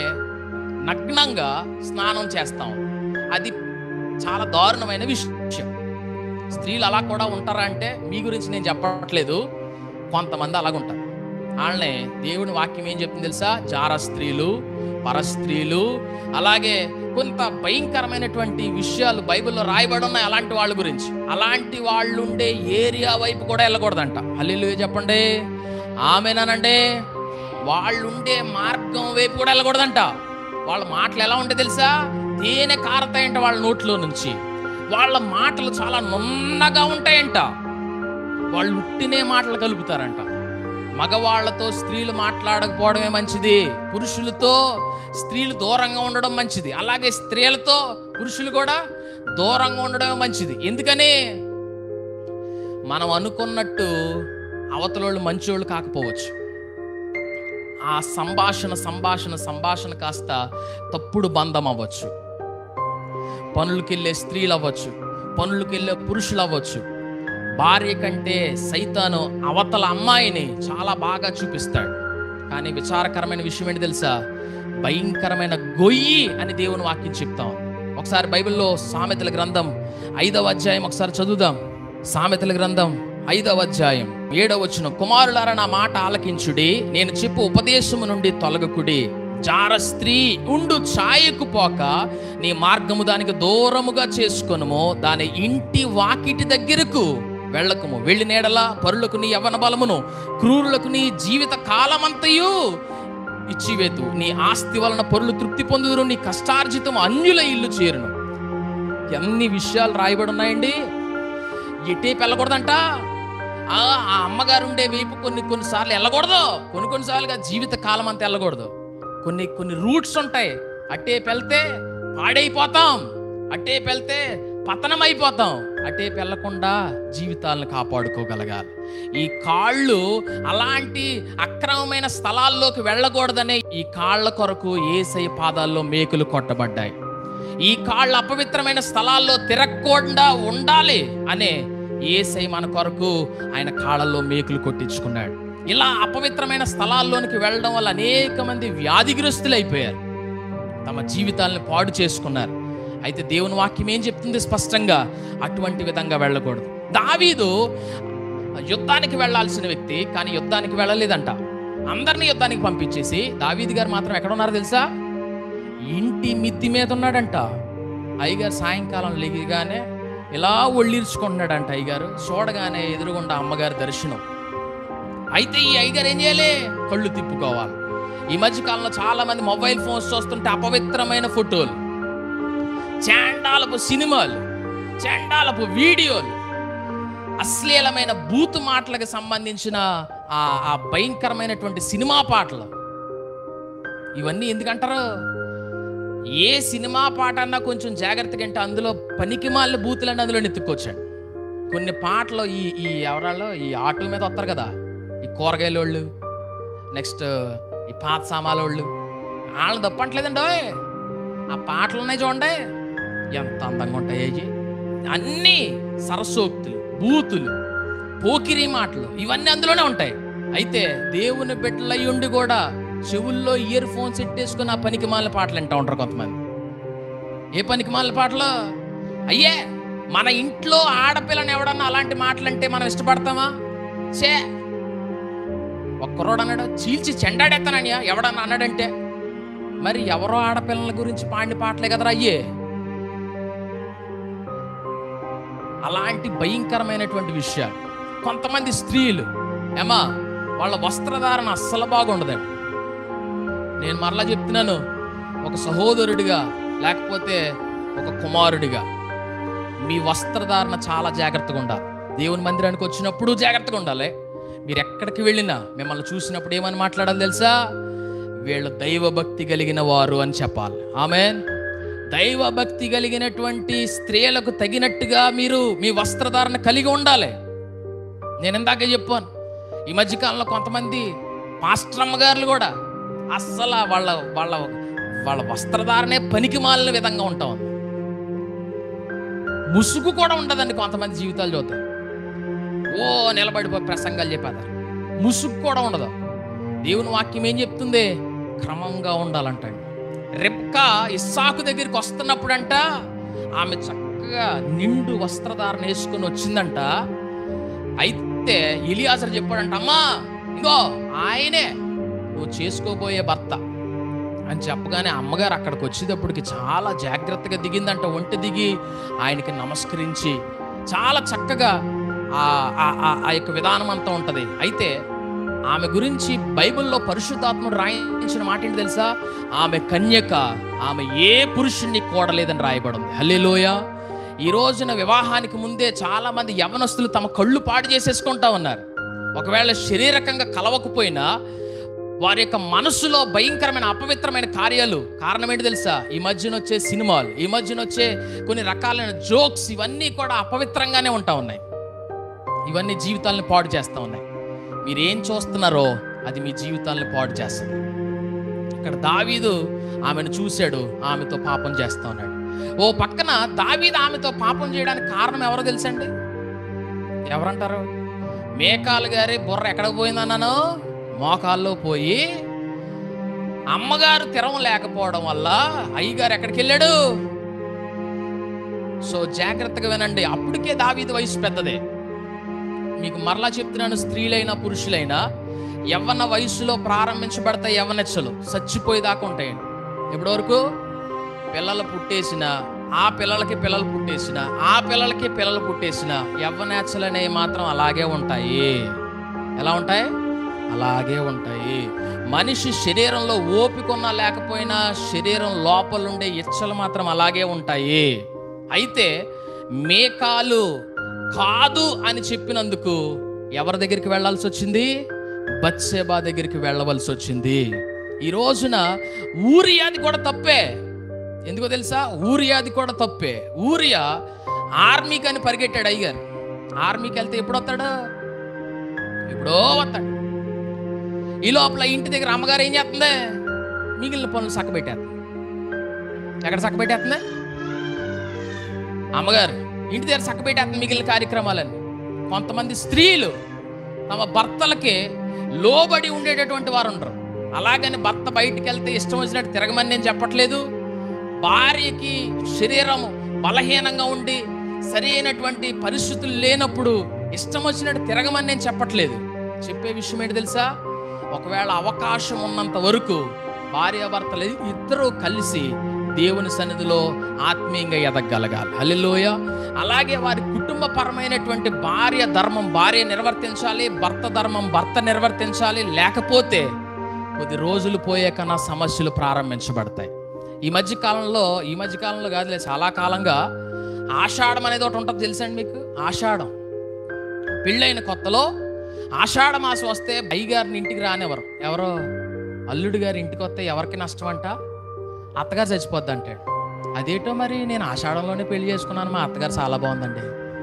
నగ్నంగా స్నానం చేస్తాం అది చాలా దారుణమైన విషయం స్త్రీలు అలా కూడా ఉంటారా అంటే మీ గురించి నేను చెప్పట్లేదు కొంతమంది అలాగుంటారు వాళ్ళని దేవుని వాక్యం ఏం చెప్తుంది తెలుసా జార స్త్రీలు పరస్త్రీలు అలాగే కొంత భయంకరమైనటువంటి విషయాలు బైబిల్లో రాయబడి ఉన్నాయి అలాంటి వాళ్ళ గురించి అలాంటి వాళ్ళు ఉండే ఏరియా వైపు కూడా వెళ్ళకూడదంట హల్లు చెప్పండి ఆమెనానండి వాళ్ళు ఉండే మార్గం వైపు కూడా వెళ్ళకూడదంట వాళ్ళ మాటలు ఎలా ఉంటాయి తెలుసా తేనె కారతాయంట వాళ్ళ నోట్లో నుంచి వాళ్ళ మాటలు చాలా నున్నగా ఉంటాయంట వాళ్ళు ఉట్టినే మాటలు కలుపుతారంట మగవాళ్లతో స్త్రీలు మాట్లాడకపోవడమే మంచిది పురుషులతో స్త్రీలు దూరంగా ఉండడం మంచిది అలాగే స్త్రీలతో పురుషులు కూడా దూరంగా ఉండడమే మంచిది ఎందుకని మనం అనుకున్నట్టు అవతలోళ్ళు మంచోళ్ళు కాకపోవచ్చు ఆ సంభాషణ సంభాషణ సంభాషణ కాస్త తప్పుడు బంధం అవ్వచ్చు పనులకి వెళ్ళే స్త్రీలు అవ్వచ్చు పనులకి వెళ్ళే పురుషులు అవ్వచ్చు భార్య కంటే సైతాను అవతల అమ్మాయిని చాలా బాగా చూపిస్తాడు కానీ విచారకరమైన విషయం ఏంటి తెలుసా భయంకరమైన గొయ్యి అని దేవుని వాక్యం చెప్తాం ఒకసారి బైబిల్లో సామెతల గ్రంథం ఐదవ అధ్యాయం ఒకసారి చదువుదాం సామెతల గ్రంథం ఐదవ అధ్యాయం ఏడవ వచ్చిన కుమారులారా నా మాట ఆలకించుడి నేను చెప్పు ఉపదేశము నుండి తొలగకుడి జార స్త్రీ ఉండు ఛాయకు పోక నీ మార్గము దానికి దూరముగా చేసుకొనుము దాని ఇంటి వాకిటి దగ్గరకు వెళ్ళకుము వెళ్ళి నేడల పరులకు నీ యవన బలమును క్రూరులకు నీ జీవిత కాలమంతయు ఇచ్చివేతు నీ ఆస్తి వలన పరులు తృప్తి పొందుదురు నీ కష్టార్జితం అన్యుల ఇల్లు చేరును ఎన్ని విషయాలు రాయబడి ఉన్నాయండి ఎటేపు వెళ్ళకూడదంట ఆ ఆ అమ్మగారు ఉండే వైపు కొన్ని కొన్నిసార్లు వెళ్ళకూడదు కొన్ని కొన్నిసార్లుగా జీవిత కాలం అంతా వెళ్ళకూడదు కొన్ని కొన్ని రూట్స్ ఉంటాయి అటేపు వెళ్తే పాడైపోతాం అటేపు వెళ్తే పతనం అయిపోతాం అటేపు వెళ్లకుండా జీవితాలను కాపాడుకోగలగాలి ఈ కాళ్ళు అలాంటి అక్రమమైన స్థలాల్లోకి వెళ్ళకూడదనే ఈ కాళ్ళ కొరకు ఏసై పాదాల్లో మేకులు కొట్టబడ్డాయి ఈ కాళ్ళు అపవిత్రమైన స్థలాల్లో తిరగకుండా ఉండాలి అనే ఏసై మన కొరకు ఆయన కాళ్ళల్లో మేకులు కొట్టించుకున్నాడు ఇలా అపవిత్రమైన స్థలాల్లోనికి వెళ్ళడం వల్ల అనేక మంది వ్యాధిగ్రస్తులు అయిపోయారు తమ జీవితాలను పాడు చేసుకున్నారు అయితే దేవుని వాక్యం ఏం చెప్తుంది స్పష్టంగా అటువంటి విధంగా వెళ్ళకూడదు దావీదు యుద్ధానికి వెళ్ళాల్సిన వ్యక్తి కానీ యుద్ధానికి వెళ్ళలేదంట అందరిని యుద్ధానికి పంపించేసి దావీదు గారు మాత్రం ఎక్కడ ఉన్నారు తెలుసా ఇంటి మిద్ది మీద ఉన్నాడంట అయ్యగారు సాయంకాలం లెగిగానే ఇలా ఒళ్ళీర్చుకుంటున్నాడంట అయ్యగారు చూడగానే ఎదురుగుండా అమ్మగారి దర్శనం అయితే ఈ అయ్యగారు ఏం చేయాలి కళ్ళు తిప్పుకోవాలి ఈ మధ్య కాలంలో చాలా మంది మొబైల్ ఫోన్స్ చూస్తుంటే అపవిత్రమైన ఫోటోలు చాండాలపు సినిమాలు చాండాలపు వీడియోలు అశ్లీలమైన బూతు మాటలకు సంబంధించిన ఆ ఆ భయంకరమైనటువంటి సినిమా పాటలు ఇవన్నీ ఎందుకంటారు ఏ సినిమా పాట అన్నా కొంచెం జాగ్రత్తగా అంటే అందులో పనికిమాలిన బూతులన్నీ అందులో నెత్తుక్కొచ్చాడు కొన్ని పాటలు ఈ ఈ ఎవరాళ్ళు ఈ ఆటో మీద వస్తారు కదా ఈ కూరగాయల వాళ్ళు నెక్స్ట్ ఈ పాత సామాల వాళ్ళు వాళ్ళని తప్పట్లేదండి ఓయ్. ఆ పాటలు ఉన్నాయి చూడండి ఎంత అందంగా ఉంటాయి అవి అన్నీ సరసోక్తులు బూతులు పోకిరి మాటలు ఇవన్నీ అందులోనే ఉంటాయి అయితే దేవుని బిడ్డలై ఉండి కూడా చెవుల్లో ఇయర్ ఫోన్స్ ఎట్టేసుకుని ఆ పనికి మాలిన పాటలు వింటూ ఉంటారు కొంతమంది ఏ పనికి మాలిన పాటలు అయ్యే మన ఇంట్లో ఆడపిల్లని ఎవడన్నా అలాంటి మాటలు అంటే మనం ఇష్టపడతామా చే ఒక్కరోడు అన్నాడు చీల్చి చెండాడెత్తానయ్యా ఎవడన్నా అన్నాడంటే మరి ఎవరో ఆడపిల్లల గురించి పాడిన పాటలే కదరా అయ్యే అలాంటి భయంకరమైనటువంటి విషయాలు కొంతమంది స్త్రీలు ఏమా వాళ్ళ వస్త్రధారణ అస్సలు బాగుండదండి నేను మరలా చెప్తున్నాను ఒక సహోదరుడిగా లేకపోతే ఒక కుమారుడిగా మీ వస్త్రధారణ చాలా జాగ్రత్తగా ఉండాలి దేవుని మందిరానికి వచ్చినప్పుడు జాగ్రత్తగా ఉండాలి మీరు ఎక్కడికి వెళ్ళినా మిమ్మల్ని చూసినప్పుడు ఏమని మాట్లాడాలి తెలుసా వీళ్ళు దైవభక్తి కలిగిన వారు అని చెప్పాలి ఆమె దైవభక్తి కలిగినటువంటి స్త్రీలకు తగినట్టుగా మీరు మీ వస్త్రధారణ కలిగి ఉండాలి నేను ఇందాక చెప్పాను ఈ మధ్యకాలంలో కొంతమంది పాస్ట్రమ్మ గారులు కూడా అస్సలు వాళ్ళ వాళ్ళ వాళ్ళ వస్త్రధారణే పనికి మాలిన విధంగా ఉంటాం ముసుగు కూడా ఉండదండి కొంతమంది జీవితాలు చూద్దాం ఓ నిలబడిపోయి ప్రసంగాలు చెప్పేదారు ముసుగు కూడా ఉండదు దేవుని వాక్యం ఏం చెప్తుంది క్రమంగా ఉండాలంటండి రెప్కా ఇస్సాకు దగ్గరికి వస్తున్నప్పుడంట ఆమె చక్కగా నిండు వస్త్రధారణ వేసుకొని వచ్చిందంట అయితే ఇలియాసర్ చెప్పాడంట అమ్మా ఇంకో ఆయనే నువ్వు చేసుకోబోయే భర్త అని చెప్పగానే అమ్మగారు అక్కడికి వచ్చేటప్పటికి చాలా జాగ్రత్తగా దిగిందంట ఒంటి దిగి ఆయనకి నమస్కరించి చాలా చక్కగా ఆ- ఆ- ఆ- ఆ యొక్క విధానం అంతా ఉంటుంది అయితే ఆమె గురించి బైబిల్లో పరిశుద్ధాత్ముడు రాయించిన మాట ఏంటి తెలుసా ఆమె కన్యక ఆమె ఏ పురుషుణ్ణి కోడలేదని రాయబడింది హల్లెలూయా ఈ రోజున వివాహానికి ముందే చాలా మంది యవనస్తులు తమ కళ్ళు పాడు చేసేసుకుంటా ఉన్నారు ఒకవేళ శరీరకంగా కలవకపోయినా వారి యొక్క మనసులో భయంకరమైన అపవిత్రమైన కార్యాలు కారణం ఏంటి తెలుసా ఈ మధ్యన వచ్చే సినిమాలు ఈ మధ్యన వచ్చే కొన్ని రకాలైన జోక్స్ ఇవన్నీ కూడా అపవిత్రంగానే ఉంటా ఉన్నాయి ఇవన్నీ జీవితాలను పాడు చేస్తూ ఉన్నాయి మీరు ఏం చూస్తున్నారో అది మీ జీవితాలను పాడు చేస్తుంది ఇక్కడ దావీదు ఆమెను చూశాడు ఆమెతో పాపం చేస్తా ఉన్నాడు ఓ పక్కన దావీదు ఆమెతో పాపం చేయడానికి కారణం ఎవరో తెలుసండి ఎవరంటారు మేకాలు గారి బుర్ర ఎక్కడికి పోయిందన్నాను మోకాల్లో పోయి అమ్మగారు తిరం లేకపోవడం వల్ల అయ్యగారు ఎక్కడికి వెళ్ళాడు సో జాగ్రత్తగా వినండి అప్పటికే దావీదు వయసు పెద్దదే మీకు మరలా చెప్తున్నాను స్త్రీలైనా పురుషులైనా యవ్వన వయసులో ప్రారంభించబడతాయి యవ్వనెచ్చలు చచ్చిపోయేదాకా ఉంటాయండి ఎప్పటి వరకు పిల్లలు పుట్టేసిన ఆ పిల్లలకి పిల్లలు పుట్టేసిన ఆ పిల్లలకి పిల్లలు పుట్టేసిన యవ్వనేచ్చలు అనేవి మాత్రం అలాగే ఉంటాయి ఎలా ఉంటాయి అలాగే ఉంటాయి మనిషి శరీరంలో ఓపికొన్నా లేకపోయినా శరీరం లోపలుండే ఇచ్చలు మాత్రం అలాగే ఉంటాయి అయితే మేకాలు కాదు అని చెప్పినందుకు ఎవరి దగ్గరికి వెళ్ళాల్సి వచ్చింది బత్సేబా దగ్గరికి వెళ్ళవలసి వచ్చింది ఈ రోజున ఊరియాది కూడా తప్పే ఎందుకో తెలుసా ఊరియాది కూడా తప్పే ఊరియా ఆర్మీకి అని పరిగెట్టాడు అయ్యారు ఆర్మీకి వెళ్తే ఎప్పుడు వస్తాడు ఎప్పుడో వస్తాడు ఈ లోపల ఇంటి దగ్గర అమ్మగారు ఏం చేస్తుంది మిగిలిన పనులు చక్కబెట్టేస్తుంది ఎక్కడ చక్కబెట్టేస్తుంది అమ్మగారు ఇంటి దగ్గర చక్కబెట్టేస్తుంది మిగిలిన కార్యక్రమాలని కొంతమంది స్త్రీలు తమ భర్తలకి లోబడి ఉండేటటువంటి వారు ఉంటారు అలాగని భర్త బయటికి వెళ్తే ఇష్టం వచ్చినట్టు తిరగమని నేను చెప్పట్లేదు భార్యకి శరీరం బలహీనంగా ఉండి సరి అయినటువంటి పరిస్థితులు లేనప్పుడు ఇష్టం వచ్చినట్టు తిరగమని నేను చెప్పట్లేదు చెప్పే విషయం ఏంటి తెలుసా ఒకవేళ అవకాశం ఉన్నంత వరకు భార్యాభర్తలు ఇద్దరూ కలిసి దేవుని సన్నిధిలో ఆత్మీయంగా ఎదగగలగాలి హల్లెలూయ అలాగే వారి కుటుంబపరమైనటువంటి భార్య ధర్మం భార్య నిర్వర్తించాలి భర్త ధర్మం భర్త నిర్వర్తించాలి లేకపోతే కొద్ది రోజులు పోయాక నా సమస్యలు ప్రారంభించబడతాయి ఈ మధ్య కాలంలో ఈ మధ్య కాలంలో కాదులే చాలా కాలంగా ఆషాఢం అనేది ఒకటి ఉంటుంది తెలుసండి మీకు ఆషాఢం పెళ్ళైన కొత్తలో ఆషాఢ మాసం వస్తే అయ్యగారిని ఇంటికి రానివ్వరు ఎవరో అల్లుడు గారి ఇంటికి వస్తే ఎవరికి నష్టం అంట అత్తగారు చచ్చిపోద్ది అంటాడు అదేటో మరి నేను ఆషాఢంలోనే పెళ్లి చేసుకున్నాను మా అత్తగారు చాలా బాగుందండి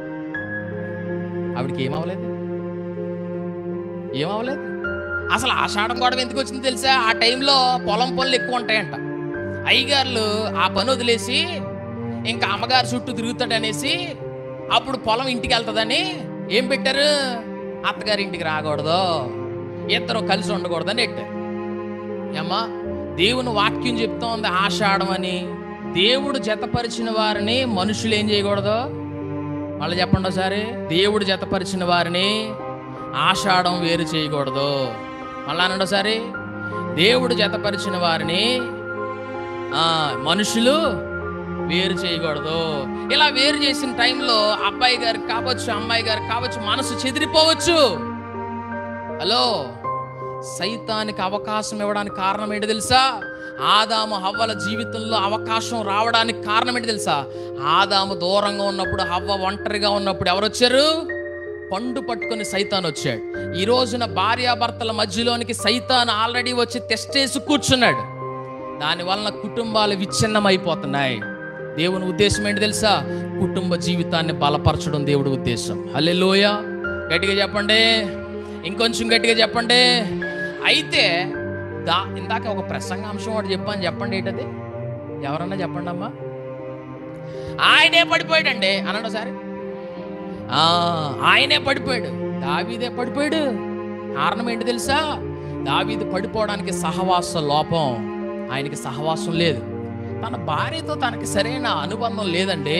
ఆవిడకి ఏమవ్వలేదు ఏమవ్వలేదు అసలు ఆషాఢం గొడవ ఎందుకు వచ్చింది తెలుసా ఆ టైంలో పొలం పనులు ఎక్కువ ఉంటాయంట అయ్యగారులు ఆ పని వదిలేసి ఇంకా అమ్మగారు చుట్టూ తిరుగుతాడు అనేసి అప్పుడు పొలం ఇంటికి వెళ్తుందని ఏం పెట్టారు అత్తగారి ఇంటికి రాకూడదు ఇద్దరు కలిసి ఉండకూడదని పెట్టారు ఏమ్మా దేవుని వాక్యం చెప్తోంది ఆషాఢం అని దేవుడు జతపరిచిన వారిని మనుషులు ఏం చేయకూడదు మళ్ళీ చెప్పండి ఒకసారి దేవుడు జతపరిచిన వారిని ఆషాఢం వేరు చేయకూడదు మళ్ళా అనండి ఒకసారి దేవుడు జతపరిచిన వారిని ఆ, మనుషులు వేరు చేయకూడదు ఇలా వేరు చేసిన టైంలో అబ్బాయి గారు కావచ్చు అమ్మాయి గారు కావచ్చు మనసు చెదిరిపోవచ్చు హలో సైతానికి అవకాశం ఇవ్వడానికి కారణం ఏంటి తెలుసా ఆదాము హవ్వల జీవితంలో అవకాశం రావడానికి కారణం ఏంటి తెలుసా ఆదాము దూరంగా ఉన్నప్పుడు హవ్వ ఒంటరిగా ఉన్నప్పుడు ఎవరు వచ్చారు పండు పట్టుకొని సైతాన్ వచ్చాడు ఈ రోజున భార్యాభర్తల మధ్యలోనికి సైతాన్ ఆల్రెడీ వచ్చి తెస్టేసి కూర్చున్నాడు దాని వలన కుటుంబాలు విచ్ఛిన్నం అయిపోతున్నాయి దేవుని ఉద్దేశం ఏంటి తెలుసా కుటుంబ జీవితాన్ని బలపరచడం దేవుడి ఉద్దేశం హల్లెలూయ గట్టిగా చెప్పండి ఇంకొంచెం గట్టిగా చెప్పండి అయితే దా ఇందాక ఒక ప్రసంగాంశం ఒకటి చెప్పాను చెప్పండి ఏంటది ఎవరన్నా చెప్పండి అమ్మా ఆయనే పడిపోయాడండి అన్నాడు ఒకసారి ఆ, ఆయనే పడిపోయాడు దావీదే పడిపోయాడు కారణం ఏంటి తెలుసా దావీదు పడిపోవడానికి సహవాస లోపం ఆయనకి సహవాసం లేదు తన భార్యతో తనకి సరైన అనుబంధం లేదండి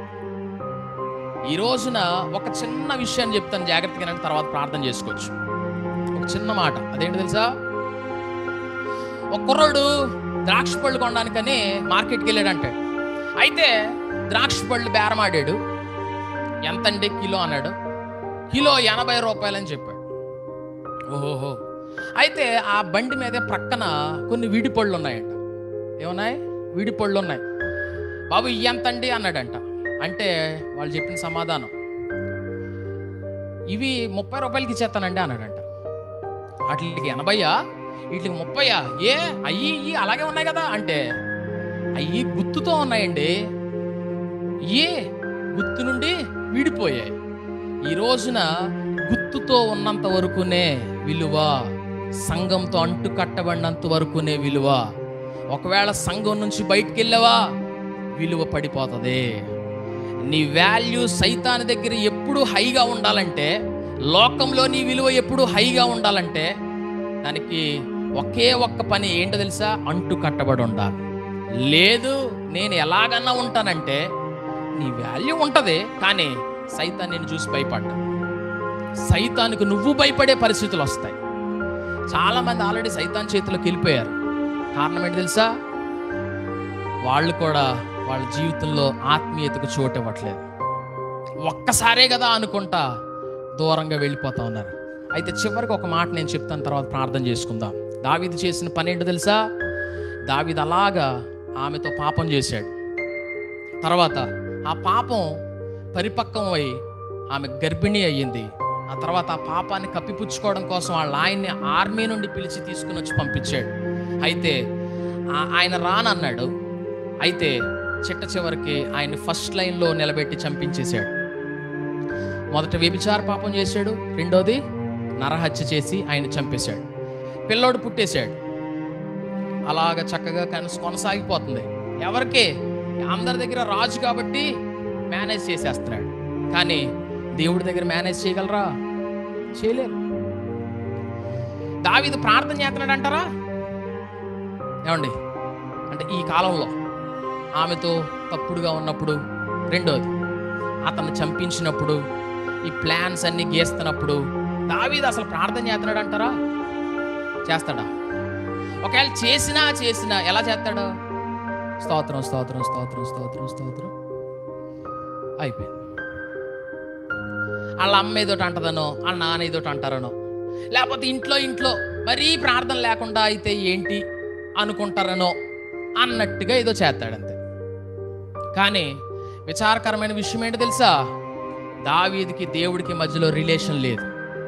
ఈ రోజున ఒక చిన్న విషయాన్ని చెప్తాను జాగ్రత్తగా వినండి, తర్వాత ప్రార్థన చేసుకోవచ్చు ఒక చిన్న మాట అదేంటి తెలుసా ఒక కుర్రోడు ద్రాక్ష పళ్ళు కొనడానికని మార్కెట్కి వెళ్ళాడంటే అయితే ద్రాక్ష పళ్ళు బేరమాడాడు ఎంతండి కిలో అన్నాడు కిలో ఎనభై రూపాయలని చెప్పాడు ఓహోహో అయితే ఆ బండి మీదే ప్రక్కన కొన్ని వీడి పళ్ళు ఉన్నాయంట ఏమున్నాయి వీడి పళ్ళు ఉన్నాయి బాబు ఇవి ఎంతండి అన్నాడంట అంటే వాళ్ళు చెప్పిన సమాధానం ఇవి ముప్పై రూపాయలకి ఇచ్చేస్తానండి అన్నాడంట వాటికి ఎనభైయా వీటికి ముప్పైయా ఏ అయ్యి ఇయ్యి అలాగే ఉన్నాయి కదా అంటే అయ్యి గుత్తుతో ఉన్నాయండి ఏ గుత్తు నుండి విడిపోయాయి ఈ రోజున గుత్తుతో ఉన్నంత వరకునే విలువ సంఘంతో అంటు కట్టబడినంత వరకునే విలువ ఒకవేళ సంఘం నుంచి బయటికి వెళ్ళావా విలువ పడిపోతుంది నీ వాల్యూ సైతాన్ దగ్గర ఎప్పుడు హైగా ఉండాలంటే లోకంలో నీ విలువ ఎప్పుడు హైగా ఉండాలంటే దానికి ఒకే ఒక్క పని ఏంటో తెలుసా అంటు కట్టబడి ఉండాలి లేదు నేను ఎలాగన్నా ఉంటానంటే నీ వాల్యూ ఉంటుంది కానీ సైతాన్ నేను చూసి భయపడ్డా సైతానికి నువ్వు భయపడే పరిస్థితులు వస్తాయి చాలామంది ఆల్రెడీ సైతాన్ చేతిలోకి వెళ్ళిపోయారు కారణం ఏంటి తెలుసా వాళ్ళు కూడా వాళ్ళ జీవితంలో ఆత్మీయతకు చోటు ఇవ్వట్లేదు ఒక్కసారే కదా అనుకుంటా దూరంగా వెళ్ళిపోతా ఉన్నారు అయితే చివరికి ఒక మాట నేను చెప్తాను తర్వాత ప్రార్థన చేసుకుందాం దావీదు చేసిన పని ఏంటో తెలుసా దావీదు అలాగా ఆమెతో పాపం చేశాడు తర్వాత ఆ పాపం పరిపక్వమై ఆమె గర్భిణీ అయ్యింది ఆ తర్వాత ఆ పాపాన్ని కప్పిపుచ్చుకోవడం కోసం వాళ్ళ ఆయన్ని ఆర్మీ నుండి పిలిచి తీసుకుని వచ్చి పంపించాడు అయితే ఆ- ఆయన రానన్నాడు అయితే చిట్ట చివరికి ఆయన ఫస్ట్ లైన్లో నిలబెట్టి చంపించేశాడు మొదట వ్యభిచార పాపం చేశాడు రెండోది నరహత్య చేసి ఆయన చంపేశాడు పిల్లోడు పుట్టేశాడు అలాగ చక్కగా కనస కొనసాగిపోతుంది ఎవరికి అందరి దగ్గర రాజు కాబట్టి మేనేజ్ చేసేస్తున్నాడు కానీ దేవుడి దగ్గర మేనేజ్ చేయగలరా చేయలేరు దావీదు ప్రార్థన చేస్తున్నాడు అంటారా ఏమండి అంటే ఈ కాలంలో ఆమెతో తప్పుడుగా ఉన్నప్పుడు రెండోది అతన్ని చంపించినప్పుడు ఈ ప్లాన్స్ అన్ని గీస్తున్నప్పుడు దావీదు అసలు ప్రార్థన చేస్తున్నాడు అంటారా చేస్తాడా ఒకవేళ చేసినా చేసినా ఎలా చేస్తాడు స్తోత్రం స్తోత్రం స్తోత్రం స్తోత్రం స్తోత్రం అయిపోయింది వాళ్ళ అమ్మ ఏదోటి అంటదనో వాళ్ళ నాన్న ఏదోటి అంటారనో లేకపోతే ఇంట్లో ఇంట్లో మరీ ప్రార్థన లేకుండా అయితే ఏంటి అనుకుంటారనో అన్నట్టుగా ఏదో చేస్తాడంతే కానీ విచారకరమైన విషయం ఏంటో తెలుసా దావీదికి దేవుడికి మధ్యలో రిలేషన్ లేదు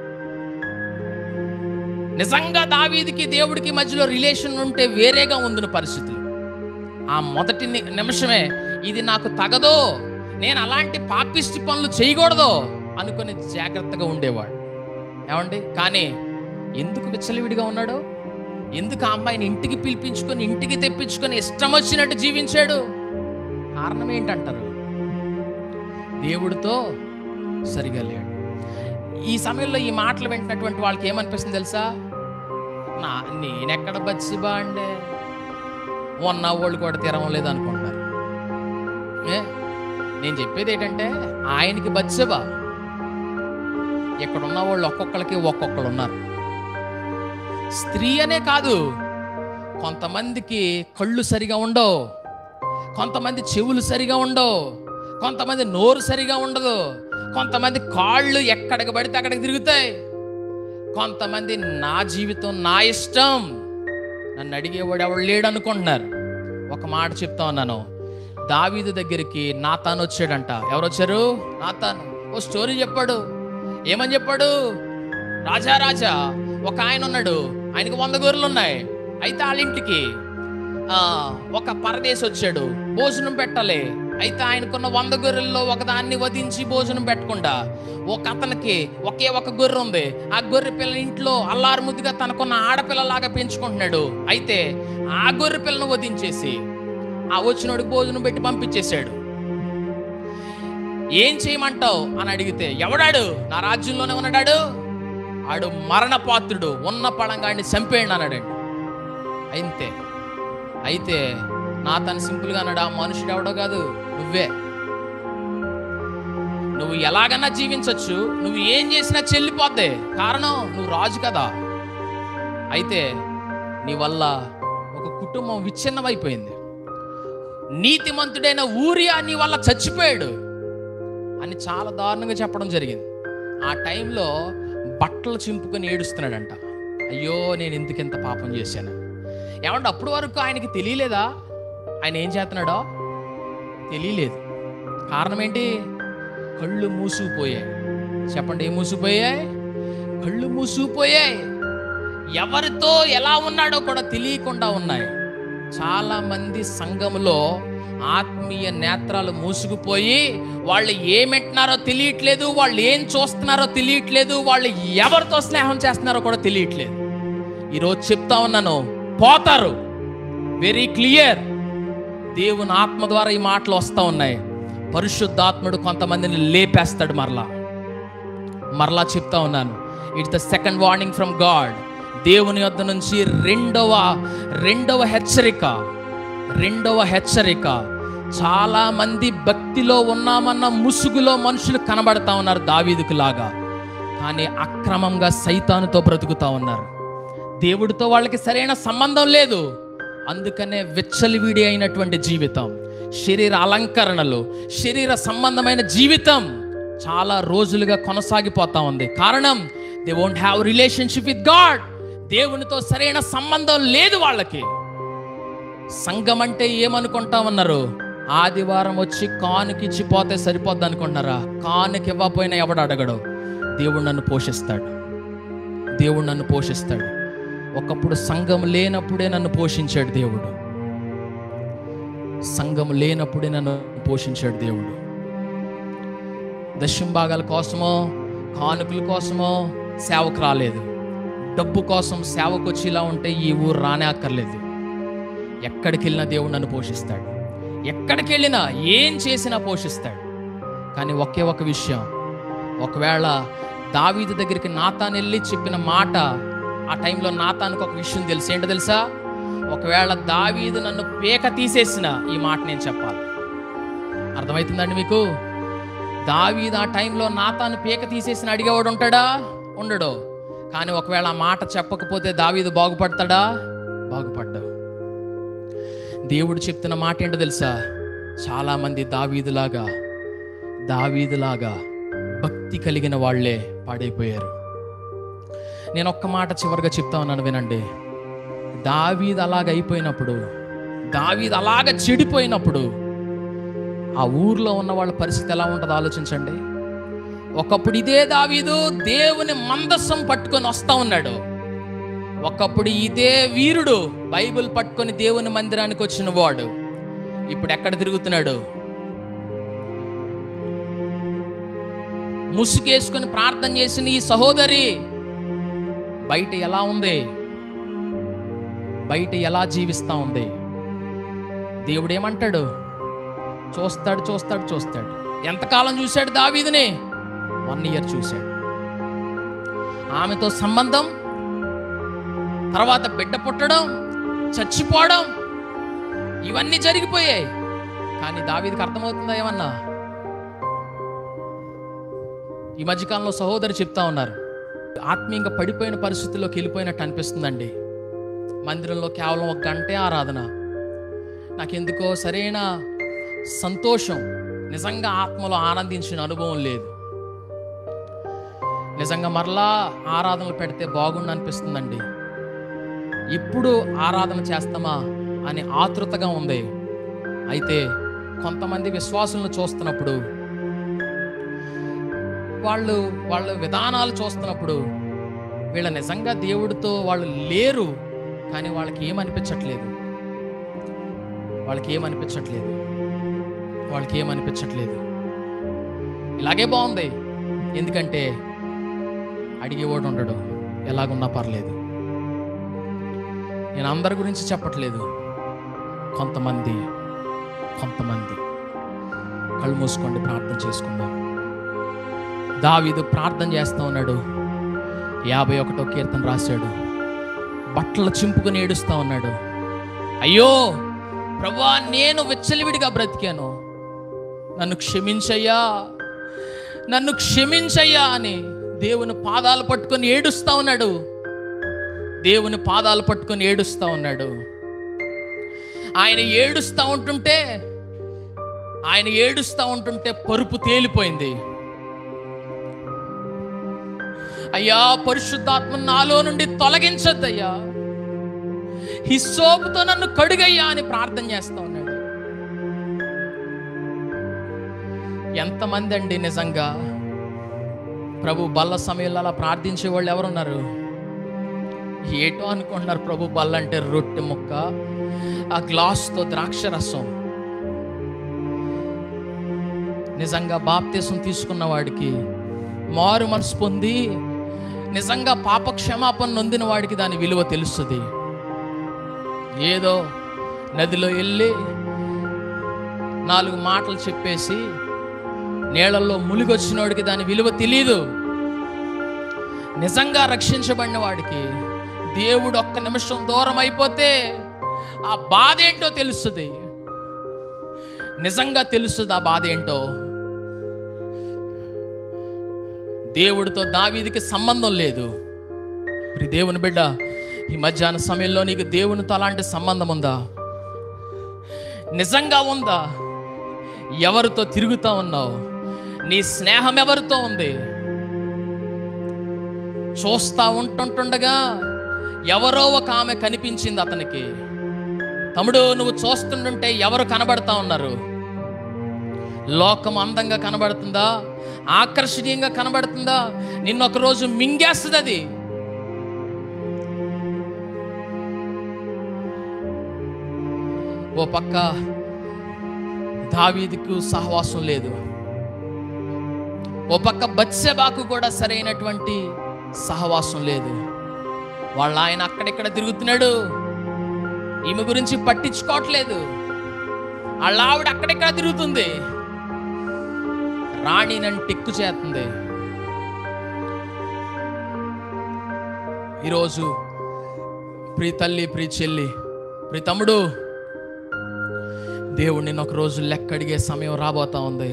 నిజంగా దావీదికి దేవుడికి మధ్యలో రిలేషన్ ఉంటే వేరేగా ఉందిన పరిస్థితులు ఆ మొదటి ని- నిమిషమే ఇది నాకు తగదో నేను అలాంటి పాపిష్టి పనులు చేయకూడదు అనుకుని జాగ్రత్తగా ఉండేవాడు ఏమండి కానీ ఎందుకు విచ్చలవిడిగా ఉన్నాడు ఎందుకు ఆ అమ్మాయిని ఇంటికి పిలిపించుకొని ఇంటికి తెప్పించుకొని ఇష్టం వచ్చినట్టు జీవించాడు కారణం ఏంటంటారు దేవుడితో సరిగా లేడు ఈ సమయంలో ఈ మాటలు వింటున్నటువంటి వాళ్ళకి ఏమనిపిస్తుంది తెలుసా నా నేనెక్కడ బచ్చిబా అండే ఉన్న వాళ్ళు కూడా తీరం లేదు అనుకుంటున్నారు ఏ నేను చెప్పేది ఏంటంటే ఆయనకి బచ్చబా ఇక్కడ ఉన్న వాళ్ళు ఒక్కొక్కరికి ఒక్కొక్కరు ఉన్నారు స్త్రీ అనే కాదు కొంతమందికి కళ్ళు సరిగా ఉండవు కొంతమంది చెవులు సరిగా ఉండవు కొంతమంది నోరు సరిగా ఉండదు కొంతమంది కాళ్ళు ఎక్కడికి పడితే అక్కడికి తిరుగుతాయి కొంతమంది నా జీవితం నా ఇష్టం నన్ను అడిగేవాడు ఎవడు లేడు అనుకుంటున్నారు ఒక మాట చెప్తా ఉన్నాను దావీదు దగ్గరికి నాతాను వచ్చాడంట ఎవరు వచ్చారు నాతాను ఓ స్టోరీ చెప్పాడు ఏమని చెప్పాడు రాజా రాజా ఒక ఆయన ఉన్నాడు ఆయనకి వంద గొర్రెలు ఉన్నాయి అయితే వాళ్ళ ఇంటికి ఆ, ఒక పరదేశి వచ్చాడు భోజనం పెట్టాలి అయితే ఆయనకున్న వంద గొర్రెల్లో ఒకదాన్ని వధించి భోజనం పెట్టకుండా ఒక అతనికి ఒకే ఒక గొర్రె ఉంది ఆ గొర్రె పిల్ల ఇంట్లో అల్లారు ముద్దుగా తనకున్న ఆడపిల్లలాగా పెంచుకుంటున్నాడు అయితే ఆ గొర్రె పిల్లను వధించేసి ఆ వచ్చినోడికి భోజనం పెట్టి పంపించేశాడు ఏం చేయమంటావు అని అడిగితే ఎవడాడు నా రాజ్యంలోనే ఉన్నాడాడు ఆడు మరణపాత్రుడు ఉన్న పడంగాడిని చంపేయండి అన్నాడండి అయితే అయితే నా తను సింపుల్గా అన్నాడు ఆ మనుషుడు ఎవడో కాదు నువ్వే నువ్వు ఎలాగన్నా జీవించవచ్చు నువ్వు ఏం చేసినా చెల్లిపోద్ది కారణం నువ్వు రాజు కదా అయితే నీ వల్ల ఒక కుటుంబం విచ్ఛిన్నమైపోయింది నీతిమంతుడైన ఊరియా నీ వల్ల చచ్చిపోయాడు అని చాలా దారుణంగా చెప్పడం జరిగింది ఆ టైంలో బట్టలు చింపుకొని ఏడుస్తున్నాడంట అయ్యో నేను ఎందుకు ఇంత పాపం చేశాను ఏమంటే అప్పటి వరకు ఆయనకి తెలియలేదా ఆయన ఏం చేస్తున్నాడో తెలియలేదు కారణం ఏంటి కళ్ళు మూసుకుపోయాయి చెప్పండి ఏం మూసుకుపోయాయి కళ్ళు మూసుకుపోయాయి ఎవరితో ఎలా ఉన్నాడో కూడా తెలియకుండా ఉన్నాయి చాలా మంది సంఘంలో ఆత్మీయ నేత్రాలు మూసుకుపోయి వాళ్ళు ఏమింటున్నారో తెలియట్లేదు వాళ్ళు ఏం చూస్తున్నారో తెలియట్లేదు వాళ్ళు ఎవరితో స్నేహం చేస్తున్నారో కూడా తెలియట్లేదు ఈరోజు చెప్తా ఉన్నాను పోతారు వెరీ క్లియర్ దేవుని ఆత్మ ద్వారా ఈ మాటలు వస్తూ ఉన్నాయి పరిశుద్ధాత్ముడు కొంతమందిని లేపేస్తాడు మరలా మరలా చెప్తా ఉన్నాను it's the second warning from God దేవుని యొద్ద నుంచి రెండవ రెండవ హెచ్చరిక రెండవ హెచ్చరిక చాలా మంది భక్తిలో ఉన్నామన్న ముసుగులో మనుషులు కనబడతా ఉన్నారు దావీదుకు లాగా కానీ అక్రమంగా సైతానుతో బ్రతుకుతా ఉన్నారు దేవుడితో వాళ్ళకి సరైన సంబంధం లేదు అందుకనే విచ్చలివిడి అయినటువంటి జీవితం శరీర అలంకరణలు శరీర సంబంధమైన జీవితం చాలా రోజులుగా కొనసాగిపోతా ఉంది కారణం they won't have relationship with God దేవునితో సరైన సంబంధం లేదు వాళ్ళకి సంఘం అంటే ఏమనుకుంటా ఉన్నారు ఆదివారం వచ్చి కానుకిచ్చి పోతే సరిపోద్ది అనుకుంటున్నారా కానుకి ఇవ్వకపోయినా ఎవడు అడగడు దేవుడు నన్ను పోషిస్తాడు దేవుడు నన్ను పోషిస్తాడు ఒకప్పుడు సంఘం లేనప్పుడే నన్ను పోషించాడు దేవుడు సంఘం లేనప్పుడే నన్ను పోషించాడు దేవుడు దశం భాగాల కోసమో కానుకల కోసమో సేవకు రాలేదు డబ్బు కోసం సేవకు వచ్చేలా ఉంటే ఈ ఊరు రానే అక్కర్లేదు ఎక్కడికి వెళ్ళినా దేవుడు నన్ను పోషిస్తాడు ఎక్కడికి వెళ్ళినా ఏం చేసినా పోషిస్తాడు కానీ ఒకే ఒక విషయం ఒకవేళ దావీదు దగ్గరికి నాతాన్ వెళ్ళి చెప్పిన మాట ఆ టైంలో నాతానికి ఒక విషయం తెలుసు ఏంటో తెలుసా ఒకవేళ దావీదు నన్ను పేక తీసేసిన ఈ మాట నేను చెప్పాలి అర్థమవుతుందండి మీకు దావీదు ఆ టైంలో నాతాను పేక తీసేసిన అడిగేవాడు ఉంటాడా ఉండడు కానీ ఒకవేళ ఆ మాట చెప్పకపోతే దావీదు బాగుపడతాడా బాగుపడ్డా దేవుడు చెప్తున్న మాట ఏంటో తెలుసా చాలామంది దావీదులాగా దావీదులాగా భక్తి కలిగిన వాళ్ళే పాడైపోయారు నేను ఒక్క మాట చివరిగా చెప్తా ఉన్నాను వినండి దావీద్ అలాగ అయిపోయినప్పుడు దావీద్ అలాగ చెడిపోయినప్పుడు ఆ ఊర్లో ఉన్న వాళ్ళ పరిస్థితి ఎలా ఉంటుందో ఆలోచించండి ఒకప్పుడు ఇదే దావీదు దేవుని మందస్సం పట్టుకొని వస్తా ఉన్నాడు ఒకప్పుడు ఇదే వీరుడు బైబిల్ పట్టుకొని దేవుని మందిరానికి వచ్చిన వాడు ఇప్పుడు ఎక్కడ తిరుగుతున్నాడు ముసుగేసుకొని ప్రార్థన చేసిన ఈ సహోదరి బయట ఎలా ఉంది బయట ఎలా జీవిస్తా ఉంది దేవుడు ఏమంటాడు చూస్తాడు చూస్తాడు చూస్తాడు ఎంతకాలం చూశాడు దావీదుని వన్ ఇయర్ చూశాడు ఆమెతో సంబంధం తర్వాత బిడ్డ పుట్టడం చచ్చిపోవడం ఇవన్నీ జరిగిపోయాయి కానీ దావీదికి అర్థమవుతుందా ఏమన్నా ఈ మధ్యకాలంలో సహోదరు చెప్తా ఉన్నారు ఆత్మీయంగా పడిపోయిన పరిస్థితుల్లోకి వెళ్ళిపోయినట్టు అనిపిస్తుందండి మందిరంలో కేవలం ఒక గంటే ఆరాధన నాకెందుకో సరైన సంతోషం నిజంగా ఆత్మలో ఆనందించిన అనుభవం లేదు నిజంగా మరలా ఆరాధనలు పెడితే బాగుండు అనిపిస్తుందండి ఇప్పుడు ఆరాధన చేస్తామా అని ఆతృతగా ఉంది అయితే కొంతమంది విశ్వాసులను చూస్తున్నప్పుడు వాళ్ళు వాళ్ళ విధానాలు చూస్తున్నప్పుడు వీళ్ళ నిజంగా దేవుడితో వాళ్ళు లేరు కానీ వాళ్ళకి ఏమనిపించట్లేదు వాళ్ళకి ఏమనిపించట్లేదు వాళ్ళకి ఏమనిపించట్లేదు ఇలాగే బాగుంది ఎందుకంటే అడిగేవాడు ఉండడు ఎలాగున్నా పర్లేదు నేను అందరి గురించి చెప్పట్లేదు కొంతమంది కొంతమంది కళ్ళు మూసుకోండి ప్రార్థన చేసుకుందాం దావీదు ప్రార్థన చేస్తూ ఉన్నాడు యాభై ఒకటో కీర్తన రాశాడు బట్టలు చింపుకుని ఏడుస్తూ ఉన్నాడు అయ్యో ప్రభా నేను విచ్చలివిడిగా బ్రతికాను నన్ను క్షమించయ్యా నన్ను క్షమించయ్యా అని దేవుని పాదాలు పట్టుకొని ఏడుస్తా ఉన్నాడు దేవుని పాదాలు పట్టుకొని ఏడుస్తా ఉన్నాడు ఆయన ఏడుస్తూ ఉంటుంటే ఆయన ఏడుస్తూ ఉంటుంటే పరుపు తేలిపోయింది అయ్యా పరిశుద్ధాత్మ నాలో నుండి తొలగించద్దయ్యా హిస్సోపుతో నన్ను కడుగయ్యా అని ప్రార్థన చేస్తా ఉన్నాడు ఎంతమంది అండి నిజంగా ప్రభు బల్ల సమయంలో అలా ప్రార్థించే వాళ్ళు ఎవరున్నారు ఏటో అనుకుంటున్నారు ప్రభు బల్ల అంటే రొట్టె ముక్క ఆ గ్లాస్తో ద్రాక్ష రసం నిజంగా బాప్తీసం తీసుకున్న వాడికి మారు మనసు పొంది నిజంగా పాప క్షమాపణ నొందిన వాడికి దాని విలువ తెలుస్తుంది ఏదో నదిలో వెళ్ళి నాలుగు మాటలు చెప్పేసి నీళ్ళల్లో మునిగొచ్చినోడికి దాని విలువ తెలియదు నిజంగా రక్షించబడిన వాడికి దేవుడు ఒక్క నిమిషం దూరం అయిపోతే ఆ బాధ ఏంటో తెలుస్తుంది నిజంగా తెలుస్తుంది ఆ బాధ ఏంటో దేవుడితో దావీదికి సంబంధం లేదు ప్రి దేవుని బిడ్డ ఈ మధ్యాహ్న సమయంలో నీకు దేవునితో అలాంటి సంబంధం ఉందా నిజంగా ఉందా ఎవరితో తిరుగుతా ఉన్నావు నీ స్నేహం ఎవరితో ఉంది చూస్తా ఉంటుంటుండగా ఎవరో ఒక ఆమె కనిపించింది అతనికి తమ్ముడు నువ్వు చూస్తుంటుంటే ఎవరు కనబడతా ఉన్నారు లోకం అందంగా కనబడుతుందా ఆకర్షణీయంగా కనబడుతుందా నిన్న ఒక రోజు మింగేస్తుంది అది ఓ పక్క దావీదుకు సహవాసం లేదు ఓ పక్క బత్సెబాకు కూడా సరైనటువంటి సహవాసం లేదు వాళ్ళ ఆయన అక్కడిక్కడ తిరుగుతున్నాడు ఈమె గురించి పట్టించుకోవట్లేదు వాళ్ళ ఆవిడ అక్కడిక్కడ తిరుగుతుంది రాణి నన్ను టెక్కు చేస్తుంది ఈరోజు ప్రీ తల్లి ప్రీ చెల్లి ప్రీ తమ్ముడు దేవుడు నిన్న ఒక రోజు లెక్క అడిగే సమయం రాబోతా ఉంది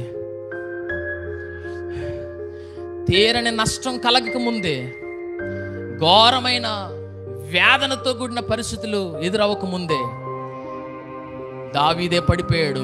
తీరని నష్టం కలగక ముందే ఘోరమైన వేదనతో కూడిన పరిస్థితులు ఎదురవ్వక ముందే దావీదే పడిపోయాడు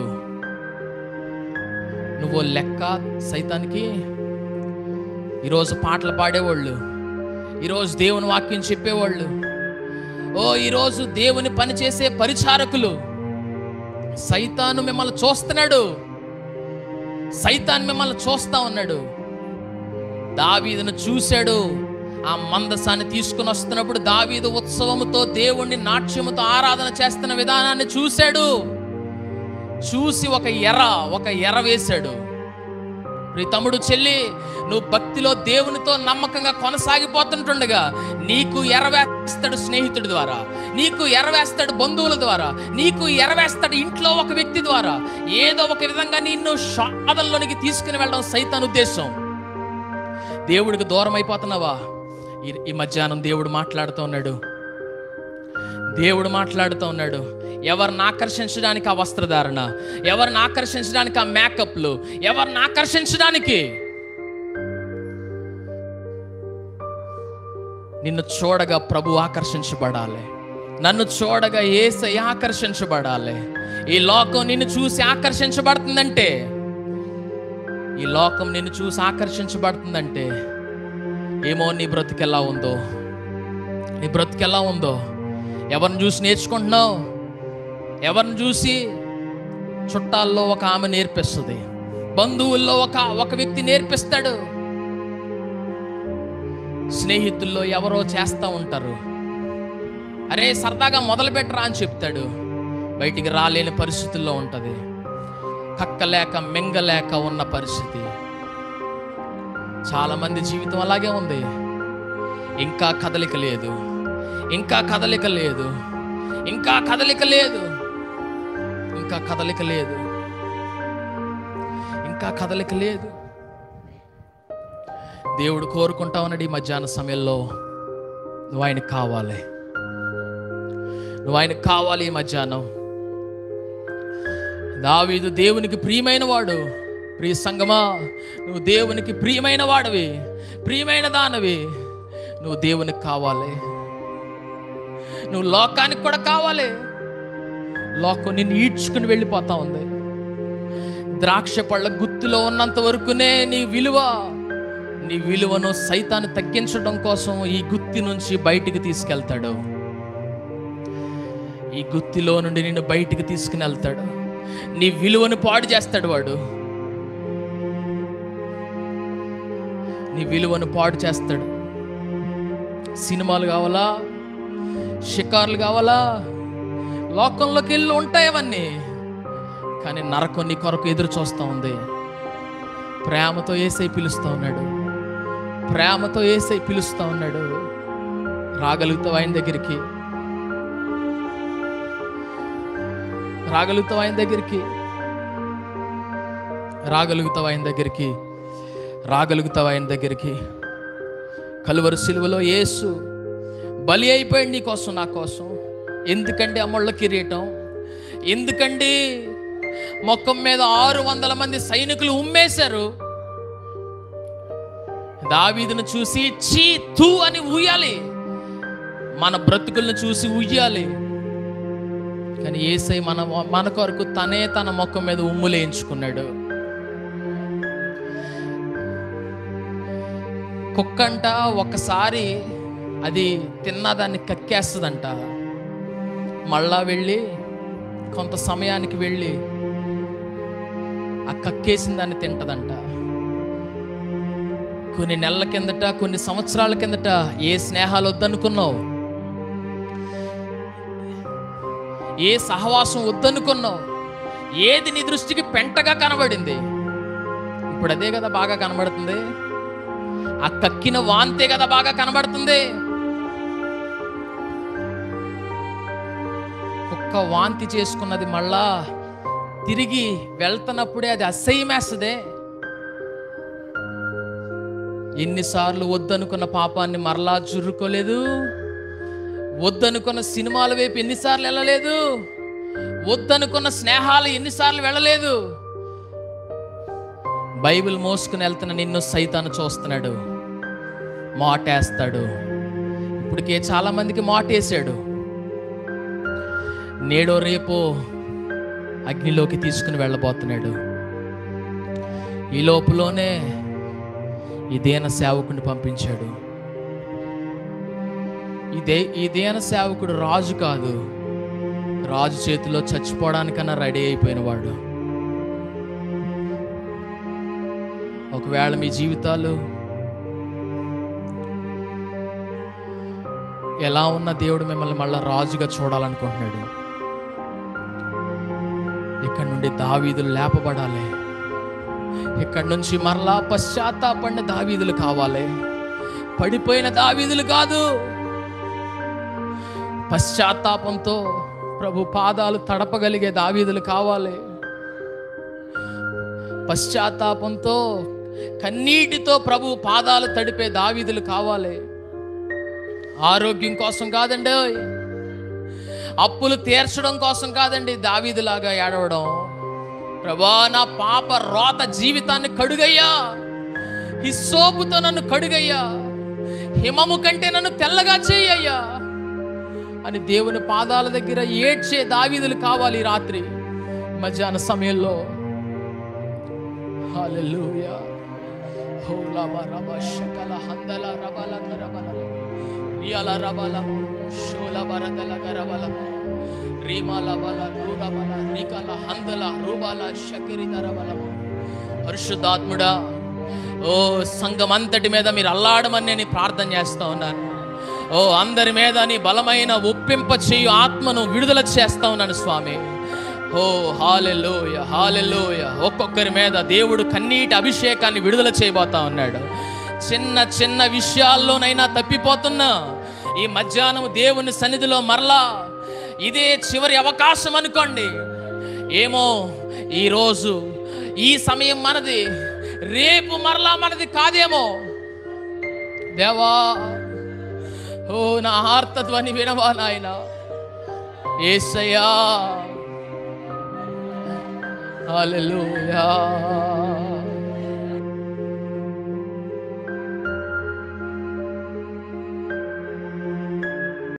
నువ్వు లెక్క సైతానికి ఈరోజు పాటలు పాడేవాళ్ళు ఈరోజు దేవుని వాక్యం చెప్పేవాళ్ళు ఓ ఈరోజు దేవుని పని చేసే పరిచారకులు సైతాను మిమ్మల్ని చూస్తున్నాడు సైతాన్ మిమ్మల్ని చూస్తా ఉన్నాడు దావీదును చూశాడు ఆ మందసాన్ని తీసుకుని వస్తున్నప్పుడు దావీదు ఉత్సవముతో దేవుణ్ణి నాట్యముతో ఆరాధన చేస్తున్న విధానాన్ని చూశాడు చూసి ఒక ఎర్ర ఒక ఎర్ర వేశాడు ప్రియ తమ్ముడు చెల్లి నువ్వు భక్తిలో దేవునితో నమ్మకంగా కొనసాగిపోతుంటుండగా నీకు ఎరవేస్తాడు స్నేహితుడి ద్వారా నీకు ఎరవేస్తాడు బంధువుల ద్వారా నీకు ఎరవేస్తాడు ఇంట్లో ఒక వ్యక్తి ద్వారా ఏదో ఒక విధంగా నిన్ను షాదల్లోనికి తీసుకుని వెళ్ళడం సైతాన్ ఉద్దేశం దేవుడికి దూరం అయిపోతున్నావా ఈ- ఈ మధ్యాహ్నం దేవుడు మాట్లాడుతూ ఉన్నాడు దేవుడు మాట్లాడుతూ ఉన్నాడు ఎవరిని ఆకర్షించడానికి ఆ వస్త్రధారణ ఎవరిని ఆకర్షించడానికి ఆ మేకప్లు ఎవరిని ఆకర్షించడానికి నిన్ను చూడగా ప్రభు ఆకర్షించబడాలి నన్ను చూడగా ఏసై ఆకర్షించబడాలి ఈ లోకం నిన్ను చూసి ఆకర్షించబడుతుందంటే ఈ లోకం నిన్ను చూసి ఆకర్షించబడుతుందంటే ఏమో నీ బ్రతికెలా ఉందో నీ బ్రతికెలా ఉందో ఎవరిని చూసి నేర్చుకుంటున్నావు ఎవరిని చూసి చుట్టాల్లో ఒక ఆమె నేర్పిస్తుంది బంధువుల్లో ఒక ఒక వ్యక్తి నేర్పిస్తాడు స్నేహితుల్లో ఎవరో చేస్తూ ఉంటారు అరే సరదాగా మొదలు పెట్టరా అని చెప్తాడు బయటికి రాలేని పరిస్థితుల్లో ఉంటుంది కక్కలేక మింగలేక ఉన్న పరిస్థితి చాలా మంది జీవితం అలాగే ఉంది ఇంకా కదలిక లేదు ఇంకా కదలిక లేదు ఇంకా కదలిక లేదు ఇంకా కదలిక లేదు ఇంకా కదలిక లేదు దేవుడు కోరుకుంటా ఉన్నాడు ఈ మధ్యాహ్న సమయంలో నువ్వు ఆయనకు కావాలి నువ్వు ఆయనకు కావాలి ఈ మధ్యాహ్నం దావీదు దేవునికి ప్రియమైన వాడు ప్రియ సంగమా నువ్వు దేవునికి ప్రియమైన వాడివి ప్రియమైన దానవి నువ్వు దేవునికి కావాలి నువ్వు లోకానికి కూడా కావాలి లోకం నిన్ను ఈడ్చుకుని వెళ్ళిపోతా ఉంది ద్రాక్ష పళ్ళ గుత్తిలో ఉన్నంత వరకునే నీ విలువ నీ విలువను సైతాన్ని తగ్గించడం కోసం ఈ గుత్తి నుంచి బయటికి తీసుకెళ్తాడు ఈ గుత్తిలో నుండి నిన్ను బయటికి తీసుకుని వెళ్తాడు నీ విలువను పాడు చేస్తాడు వాడు నీ విలువను పాడు చేస్తాడు సినిమాలు కావాలా షికార్లు కావాలా లోకంలోకి వెళ్ళి ఉంటాయి అవన్నీ కానీ నరకం నీ కొరకు ఎదురు చూస్తూ ఉంది ప్రేమతో ఏసై పిలుస్తూ ఉన్నాడు ప్రేమతో ఏసై పిలుస్తూ ఉన్నాడు రాగలుగుతావు ఆయన దగ్గరికి రాగలుగుతావు ఆయన దగ్గరికి రాగలుగుతావు ఆయన దగ్గరికి రాగలుగుతావు ఆయన దగ్గరికి కలువరు సిలువలో యేసు బలి అయిపోయాడు నీ కోసం నా కోసం ఎందుకండి అమ్మళ్ళ కిరీటం ఎందుకండి మొక్కం మీద ఆరు వందల మంది సైనికులు ఉమ్మేశారు దావీదును చూసి చీ తూ అని ఊయాలి మన బ్రతుకులను చూసి ఉయ్యాలి కానీ ఏసై మన మన కొరకు తనే తన మొక్క మీద ఉమ్ములేయించుకున్నాడు కుక్కంట ఒకసారి అది తిన్నదాన్ని కక్కేస్తుందంట మళ్ళా వెళ్ళి కొంత సమయానికి వెళ్ళి ఆ కక్కేసిన దాన్ని తింటదంట కొన్ని నెలల కిందట కొన్ని సంవత్సరాల కిందట ఏ స్నేహాలు వద్దనుకున్నావు ఏ సహవాసం వద్దనుకున్నావు ఏది నీ దృష్టికి పెంటగా కనబడింది ఇప్పుడు అదే కదా బాగా కనబడుతుంది ఆ కక్కిన వాంతే కదా బాగా కనబడుతుంది కుక్క వాంతి చేసుకున్నది మళ్ళా తిరిగి వెళ్తున్నప్పుడే అది అసహ్యమేస్తుందే ఎన్నిసార్లు వద్దనుకున్న పాపాన్ని మరలా జుర్రుకోలేదు వద్దనుకున్న సినిమాల వైపు ఎన్నిసార్లు వెళ్ళలేదు వద్దనుకున్న స్నేహాలు ఎన్నిసార్లు వెళ్ళలేదు బైబిల్ మోసుకుని వెళ్తున్న నిన్ను సైతాను చూస్తున్నాడు మాటేస్తాడు ఇప్పటికే చాలా మందికి మాటేసాడు నేడో రేపో అగ్నిలోకి తీసుకుని వెళ్ళబోతున్నాడు ఈ లోపులోనే ఈ దేన సేవకుని పంపించాడు ఈ దే ఈ దేన సేవకుడు రాజు కాదు రాజు చేతిలో చచ్చిపోవడానికన్నా రెడీ అయిపోయిన వాడు ఒకవేళ మీ జీవితాలు ఎలా ఉన్న దేవుడు మిమ్మల్ని మళ్ళీ రాజుగా చూడాలనుకుంటున్నాడు ఇక్కడ నుండి దావీదులు లేపబడాలి ఇక్కడ నుంచి మరలా పశ్చాత్తాపడిన దావీదులు కావాలి పడిపోయిన దావీదులు కాదు పశ్చాత్తాపంతో ప్రభు పాదాలు తడపగలిగే దావీదులు కావాలి పశ్చాత్తాపంతో కన్నీటితో ప్రభు పాదాలు తడిపే దావీదులు కావాలి ఆరోగ్యం కోసం కాదండి అప్పులు తీర్చడం కోసం కాదండి దావీదులాగా ఏడవడం ప్రభా నా పాప రోత జీవితాన్ని కడుగయ్యా ఈ సోపుతో నన్ను కడుగయ్యా హిమము కంటే నన్ను తెల్లగా చేయ్యా అని దేవుని పాదాల దగ్గర ఏడ్చే దావీదులు కావాలి ఈ రాత్రి మధ్యాహ్న సమయంలో హల్లెలూయా హోలమ రబ శకల హందల రబల రబల రియాల రబల షోల బరదల గరబల రీమాల బల రూదబల రికల హందల రూబల షకిరిద రబల పరిశుద్ధాత్ముడా ఓ సంఘం అంతటి మీద మీరు అల్లాడమని నేను ప్రార్థన చేస్తా ఉన్నాను ఓ అందరి మీద నీ బలమైన ఒప్పింప చేయు ఆత్మను విడుదల చేస్తా ఉన్నాను స్వామి ఓ హాలెలోయ హాలెలోయ ఒక్కొక్కరి మీద దేవుడు కన్నీటి అభిషేకాన్ని విడుదల చేయబోతా ఉన్నాడు చిన్న చిన్న విషయాల్లోనైనా తప్పిపోతున్నా ఈ మధ్యాహ్నం దేవుని సన్నిధిలో మరలా ఇదే చివరి అవకాశం అనుకోండి ఏమో ఈరోజు ఈ సమయం మనది రేపు మరలా మనది కాదేమో దేవా ఓ నా ఆర్తధ్వని వినవా నాయన ఏసయ్యా హల్లెలూయా